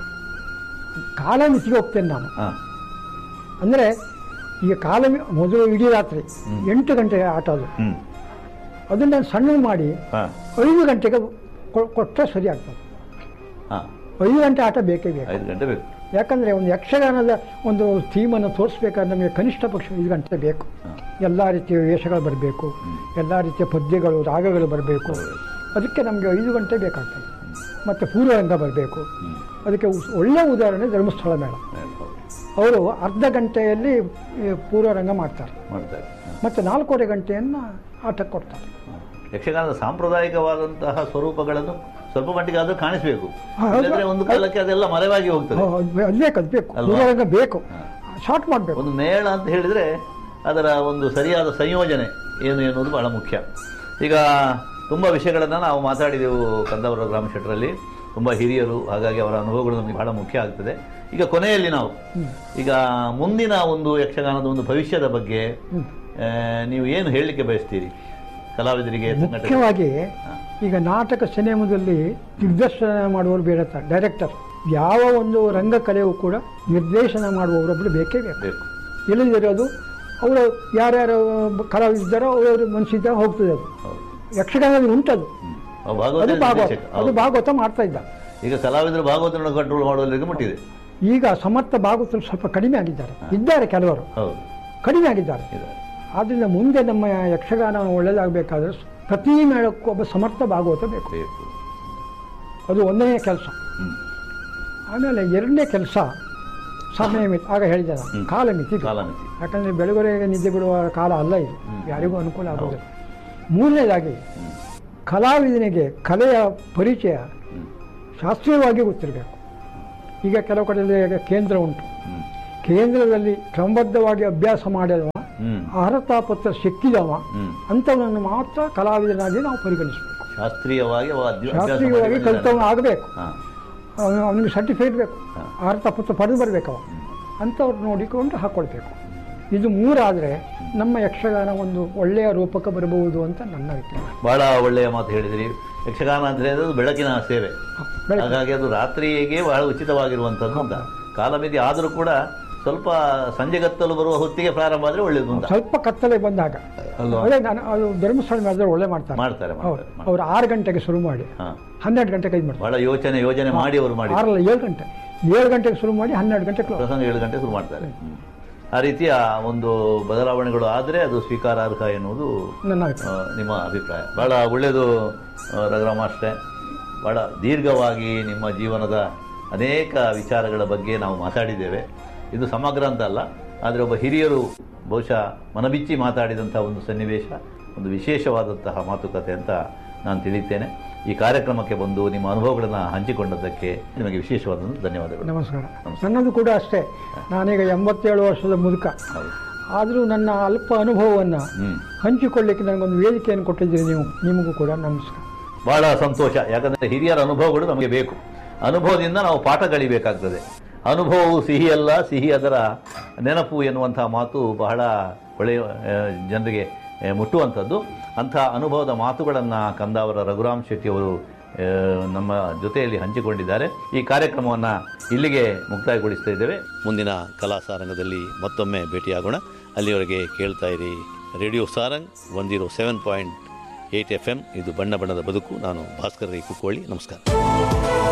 ಕಾಲಮಿತಿಗೆ ಹೋಗ್ತೇನೆ ನಾನು ಹಾ ಅಂದರೆ ಈಗ ಕಾಲ ಮೊದಲು ಇಡೀ ರಾತ್ರಿ ಎಂಟು ಗಂಟೆಗೆ ಆಟ ಅದು ಹ್ಮ್ ಅದನ್ನು ಸಣ್ಣ ಮಾಡಿ ಹಾ ಐದು ಗಂಟೆಗೆ ಕೊ- ಕೊಟ್ಟರೆ ಸರಿ ಆಗ್ತದೆ ಹಾ ಐದು ಗಂಟೆ ಆಟ ಬೇಕೇ ಬೇಕು ಐದು ಗಂಟೆ ಬೇಕು ಯಾಕಂದರೆ ಒಂದು ಯಕ್ಷಗಾನದ ಒಂದು ಥೀಮನ್ನು ತೋರಿಸ್ಬೇಕಾದ್ರೆ ನಮಗೆ ಕನಿಷ್ಠ ಪಕ್ಷ ಐದು ಗಂಟೆ ಬೇಕು ಹಾ. ಎಲ್ಲ ರೀತಿಯ ವೇಷಗಳು ಬರಬೇಕು ಎಲ್ಲ ರೀತಿಯ ಪದ್ಯಗಳು ರಾಗಗಳು ಬರಬೇಕು ಅದಕ್ಕೆ ನಮಗೆ ಐದು ಗಂಟೆ ಬೇಕಾಗ್ತದೆ ಮತ್ತು ಪೂರ್ವರಂಗ ಬರಬೇಕು ಹ್ಮ್. ಅದಕ್ಕೆ ಉಸ್- ಒಳ್ಳೆಯ ಉದಾಹರಣೆ ಧರ್ಮಸ್ಥಳ ಮೇಳ ಹೌದು. ಅವರು ಅರ್ಧ ಗಂಟೆಯಲ್ಲಿ ಈ ಪೂರ್ವರಂಗ ಮಾಡ್ತಾರೆ ಮಾಡ್ತಾರೆ ಹಾ. ಮತ್ತು ನಾಲ್ಕೂವರೆ ಗಂಟೆಯನ್ನು ಆಟಕ್ಕೆ ಕೊಡ್ತಾರೆ ಹಾ. ಯಕ್ಷಗಾನದ ಸಾಂಪ್ರದಾಯಿಕವಾದಂತಹ ಸ್ವರೂಪಗಳನ್ನು ಸ್ವಲ್ಪ ಮಟ್ಟಿಗೆ ಆದರೂ ಕಾಣಿಸಬೇಕು ಹಾ, ಹೌದು. ಇಲ್ಲದ್ರೆ ಒಂದು ಕಾಲಕ್ಕೆ ಅದೆಲ್ಲ ಮರೆವಾಗಿ ಹೋಗ್ತದೆ ಹೌದು, ಅದು ಬೇಕು ಅದು ಬೇಕು ಅಲ್ವಾ? ಪೂರ್ವರಂಗ ಬೇಕು ಶಾರ್ಟ್ ಮಾಡಬೇಕು ಒಂದು ಮೇಳ ಅಂತ ಹೇಳಿದರೆ ಅದರ ಒಂದು ಸರಿಯಾದ ಸಂಯೋಜನೆ ಏನು ಎನ್ನುವುದು ಬಹಳ ಮುಖ್ಯ ಈಗ ತುಂಬ ವಿಷಯಗಳನ್ನು ನಾವು ಮಾತಾಡಿದೆವು ಕಂದಾವರ ಗ್ರಾಮ ಶೆಟ್ಟರಲ್ಲಿ ತುಂಬ ಹಿರಿಯರು ಹಾಗಾಗಿ ಅವರ ಅನುಭವಗಳು ನಮಗೆ ಬಹಳ ಮುಖ್ಯ ಆಗ್ತದೆ ಈಗ ಕೊನೆಯಲ್ಲಿ ನಾವು ಈಗ ಮುಂದಿನ ಒಂದು ಯಕ್ಷಗಾನದ ಒಂದು ಭವಿಷ್ಯದ ಬಗ್ಗೆ ಆ, ನೀವು ಏನು ಹೇಳಲಿಕ್ಕೆ ಬಯಸ್ತೀರಿ ಕಲಾವಿದರಿಗೆ ಸಂಘಟನೆ ಮುಖ್ಯವಾಗಿ ಈಗ ನಾಟಕ ಸಿನಿಮಾದಲ್ಲಿ ದಿಗ್ದರ್ಶನ ಮಾಡುವವರು ಬೇಡ ಡೈರೆಕ್ಟರ್ ಯಾವ ಒಂದು ರಂಗಕಲೆಯೂ ಕೂಡ ನಿರ್ದೇಶನ ಮಾಡುವವರೊಬ್ಬರು ಬೇಕೇ ಬೇಕು ಬೇಕು ಇಲ್ಲದಿರೋದು ಅವರು ಯಾರ್ಯಾರು ಕಲಾವಿದಿದ್ದಾರೋ ಅವರವರು ಮನಸ್ಸಿದ್ದ ಹೋಗ್ತದೆ ಅದು ಹೌದು ಯಕ್ಷಗಾನದಲ್ಲಿ ಉಂಟದು ಹ್ಮ್. ಅವ ಭಾಗವತ ಅದು ಭಾಗವತ ನಿರ್ದೇಶಕ. ಅದು ಹೌದು. ಭಾಗವತ ಮಾಡ್ತಾ ಇದ್ದ ಈಗ ಕಲಾವಿದರು ಭಾಗವತನ ಕಂಟ್ರೋಲ್ ಮಾಡುವಲ್ಲಿಗೆ ಮುಟ್ಟಿದೆ ಈಗ ಸಮರ್ಥ ಭಾಗವತರು ಸ್ವಲ್ಪ ಕಡಿಮೆ ಆಗಿದ್ದಾರೆ ಇದ್ದಾರೆ ಕೆಲವರು ಹೌದು ಕಡಿಮೆ ಆಗಿದ್ದಾರೆ ಇದೆ ಆದ್ದರಿಂದ ಮುಂದೆ ನಮ್ಮ ಯಕ್ಷಗಾನ ಒಳ್ಳೆಯದಾಗಬೇಕಾದ್ರೆ ಪ್ರತಿ ಮೇಳಕ್ಕೂ ಒಬ್ಬ ಸಮರ್ಥ ಭಾಗವತ ಬೇಕು ಬೇಕು ಅದು ಒಂದನೇ ಕೆಲಸ ಹ್ಮ್. ಆಮೇಲೆ ಎರಡನೇ ಕೆಲಸ ಸಮಯ ಮಿತಿ ಆಗ ಹೇಳಿದೆ ನಾನು ಹ್ಮ್. ಕಾಲಮಿತಿ ಇದು. ಕಾಲಮಿತಿ ಯಾಕಂದರೆ ಬೆಳಗೊರೆಗೆ ನಿದ್ದೆ ಬಿಡುವ ಕಾಲ ಅಲ್ಲ ಇದು ಯಾರಿಗೂ ಅನುಕೂಲ ಆಗೋದಿಲ್ಲ ಮೂರನೇದಾಗಿ ಹ್ಮ್. ಕಲಾವಿದನಿಗೆ ಕಲೆಯ ಪರಿಚಯ ಹ್ಮ್. ಶಾಸ್ತ್ರೀಯವಾಗಿ ಗೊತ್ತಿರಬೇಕು ಈಗ ಕೆಲವು ಕಡೆಯಲ್ಲಿ ಈಗ ಕೇಂದ್ರ ಉಂಟು ಹ್ಮ್. ಕೇಂದ್ರದಲ್ಲಿ ಕ್ರಮಬದ್ಧವಾಗಿ ಅಭ್ಯಾಸ ಮಾಡಿದವ ಹ್ಮ್. ಅರ್ಹತಾ ಪತ್ರ ಸಿಕ್ಕಿದವ ಹ್ಮ್. ಅಂಥವನನ್ನು ಮಾತ್ರ ಕಲಾವಿದನಾಗಿ ನಾವು ಪರಿಗಣಿಸಬೇಕು ಶಾಸ್ತ್ರೀಯವಾಗಿ ಅವ ಅಧ್ಯ- ಅಭ್ಯಾಸ ಶಾಸ್ತ್ರೀಯವಾಗಿ ಮಾಡಿ ಕಲಿತವನು ಆಗಬೇಕು ಹಾ. ಅವನು- ಅವನಿಗೆ ಸರ್ಟಿಫಿಕೇಟ್ ಬೇಕು ಹಾ. ಅರ್ಹತಾ ಪತ್ರ ಪಡೆದು ಬರಬೇಕು ಅವ ಅಂಥವ್ರು ನೋಡಿಕೊಂಡು ಹಾಕ್ಕೊಳ್ಬೇಕು ಇದು ಮೂರಾದರೆ ನಮ್ಮ ಯಕ್ಷಗಾನ ಒಂದು ಒಳ್ಳೆಯ ರೂಪಕ್ಕೆ ಬರಬಹುದು ಅಂತ ನನ್ನ ಅಭಿಪ್ರಾಯ ಬಹಳ ಒಳ್ಳೆಯ ಮಾತು ಹೇಳಿದ್ರಿ ಯಕ್ಷಗಾನ ಅಂದ್ರೆ ಅದು ಬೆಳಕಿನ ಸೇವೆ ಬೆಳಕು. ಹಾಗಾಗಿ ಅದು ರಾತ್ರಿಗೆ ಬಹಳ ಉಚಿತವಾಗಿರುವಂಥದ್ದು ಅಂತ ಕಾಲಮಿತಿ ಆದರೂ ಕೂಡ ಸ್ವಲ್ಪ ಸಂಜೆಗತ್ತಲು ಬರುವ ಹೊತ್ತಿಗೆ ಪ್ರಾರಂಭ ಆದರೆ ಒಳ್ಳೆಯದು ಅಂತ ಸ್ವಲ್ಪ ಕತ್ತಲೆ ಬಂದಾಗ ಅಲ್ವಾ? ಅದೇ ನಾನು ಅದು ಧರ್ಮಸ್ಥಳ ಮಾಡಿದ್ರೆ ಒಳ್ಳೆ ಮಾಡ್ತಾರೆ ಮಾಡ್ತಾರೆ ಹೌದು ಮಾಡ್ತಾರೆ ಅವ್ರು ಆರು ಗಂಟೆಗೆ ಶುರು ಮಾಡಿ ಹಾ ಹನ್ನೆರಡು ಗಂಟೆಗೆ ಇದು ಮಾಡ್ತಾರೆ ಬಹಳ ಯೋಚನೆ ಯೋಜನೆ ಮಾಡಿ ಅವರು ಮಾಡಿ ಆರಲ್ಲ ಏಳು ಗಂಟೆ ಏಳು ಗಂಟೆಗೆ ಶುರು ಮಾಡಿ ಹನ್ನೆರಡು ಗಂಟೆ ಕ್ಲೋಸ್ ಪ್ರಸಂಗ ಏಳು ಗಂಟೆ ಶುರು ಮಾಡ್ತಾರೆ ಹ್ಮ್. ಆ ರೀತಿಯ ಒಂದು ಬದಲಾವಣೆಗಳು ಆದರೆ ಅದು ಸ್ವೀಕಾರಾರ್ಹ ಎನ್ನುವುದು ನನ್ನ ಆ, ಅಭಿಪ್ರಾಯ ನಿಮ್ಮ ಅಭಿಪ್ರಾಯ ಬಹಳ ಒಳ್ಳೆಯದು ಆ, ರಘುರಾಮ ಅಷ್ಟೇ ಬಹಳ ದೀರ್ಘವಾಗಿ ನಿಮ್ಮ ಜೀವನದ ಅನೇಕ ವಿಚಾರಗಳ ಬಗ್ಗೆ ನಾವು ಮಾತಾಡಿದ್ದೇವೆ ಇದು ಸಮಗ್ರ ಅಂತ ಅಲ್ಲ ಆದರೆ ಒಬ್ಬ ಹಿರಿಯರು ಬಹುಶಃ ಮನಬಿಚ್ಚಿ ಮಾತಾಡಿದಂಥ ಒಂದು ಸನ್ನಿವೇಶ ಒಂದು ವಿಶೇಷವಾದಂತಹ ಮಾತುಕತೆ ಅಂತ ನಾನು ತಿಳಿಯುತ್ತೇನೆ ಈ ಕಾರ್ಯಕ್ರಮಕ್ಕೆ ಬಂದು ನಿಮ್ಮ ಅನುಭವಗಳನ್ನು ಹಂಚಿಕೊಂಡದ್ದಕ್ಕೆ ನಿಮಗೆ ವಿಶೇಷವಾದ ಧನ್ಯವಾದಗಳು ನಮಸ್ಕಾರ ನನ್ನದು ಕೂಡ ಅಷ್ಟೇ ನಾನೀಗ ಎಂಬತ್ತೇಳು ವರ್ಷದ ಮುದುಕ ಹೌದು ಆದರೂ ನನ್ನ ಅಲ್ಪ ಅನುಭವವನ್ನು ಹ್ಮ್ ಹಂಚಿಕೊಳ್ಳಿಕ್ಕೆ ನನಗೊಂದು ವೇದಿಕೆಯನ್ನು ಕೊಟ್ಟಿದ್ದೀರಿ ನೀವು ನಿಮಗೂ ಕೂಡ ನಮಸ್ಕಾರ ಬಹಳ ಸಂತೋಷ ಯಾಕಂದರೆ ಹಿರಿಯರ ಅನುಭವಗಳು ನಮಗೆ ಬೇಕು ಅನುಭವದಿಂದ ನಾವು ಪಾಠ ಕಲಿಬೇಕಾಗ್ತದೆ ಅನುಭವವು ಸಿಹಿ ಅಲ್ಲ ಸಿಹಿ ಅದರ ನೆನಪು ಎನ್ನುವಂಥ ಮಾತು ಬಹಳ ಒಳ್ಳೆಯ ಆ, ಜನರಿಗೆ ಆ, ಮುಟ್ಟುವಂಥದ್ದು ಅಂಥ ಅನುಭವದ ಮಾತುಗಳನ್ನು ಕಂದಾವರ ರಘುರಾಮ್ ಶೆಟ್ಟಿ ಅವರು ಆ, ನಮ್ಮ ಜೊತೆಯಲ್ಲಿ ಹಂಚಿಕೊಂಡಿದ್ದಾರೆ ಈ ಕಾರ್ಯಕ್ರಮವನ್ನು ಇಲ್ಲಿಗೆ ಮುಕ್ತಾಯಗೊಳಿಸ್ತಾ ಇದ್ದೇವೆ ಮುಂದಿನ ಕಲಾ ಸಾರಂಗದಲ್ಲಿ ಮತ್ತೊಮ್ಮೆ ಭೇಟಿಯಾಗೋಣ ಅಲ್ಲಿವರೆಗೆ ಕೇಳ್ತಾ ಇರಿ radio Sarang one zero seven point eight F M ಇದು ಬಣ್ಣ ಬಣ್ಣದ ಬದುಕು ನಾನು ಭಾಸ್ಕರ್ ರೈ ಕುಕ್ಕೋಳಿ ನಮಸ್ಕಾರ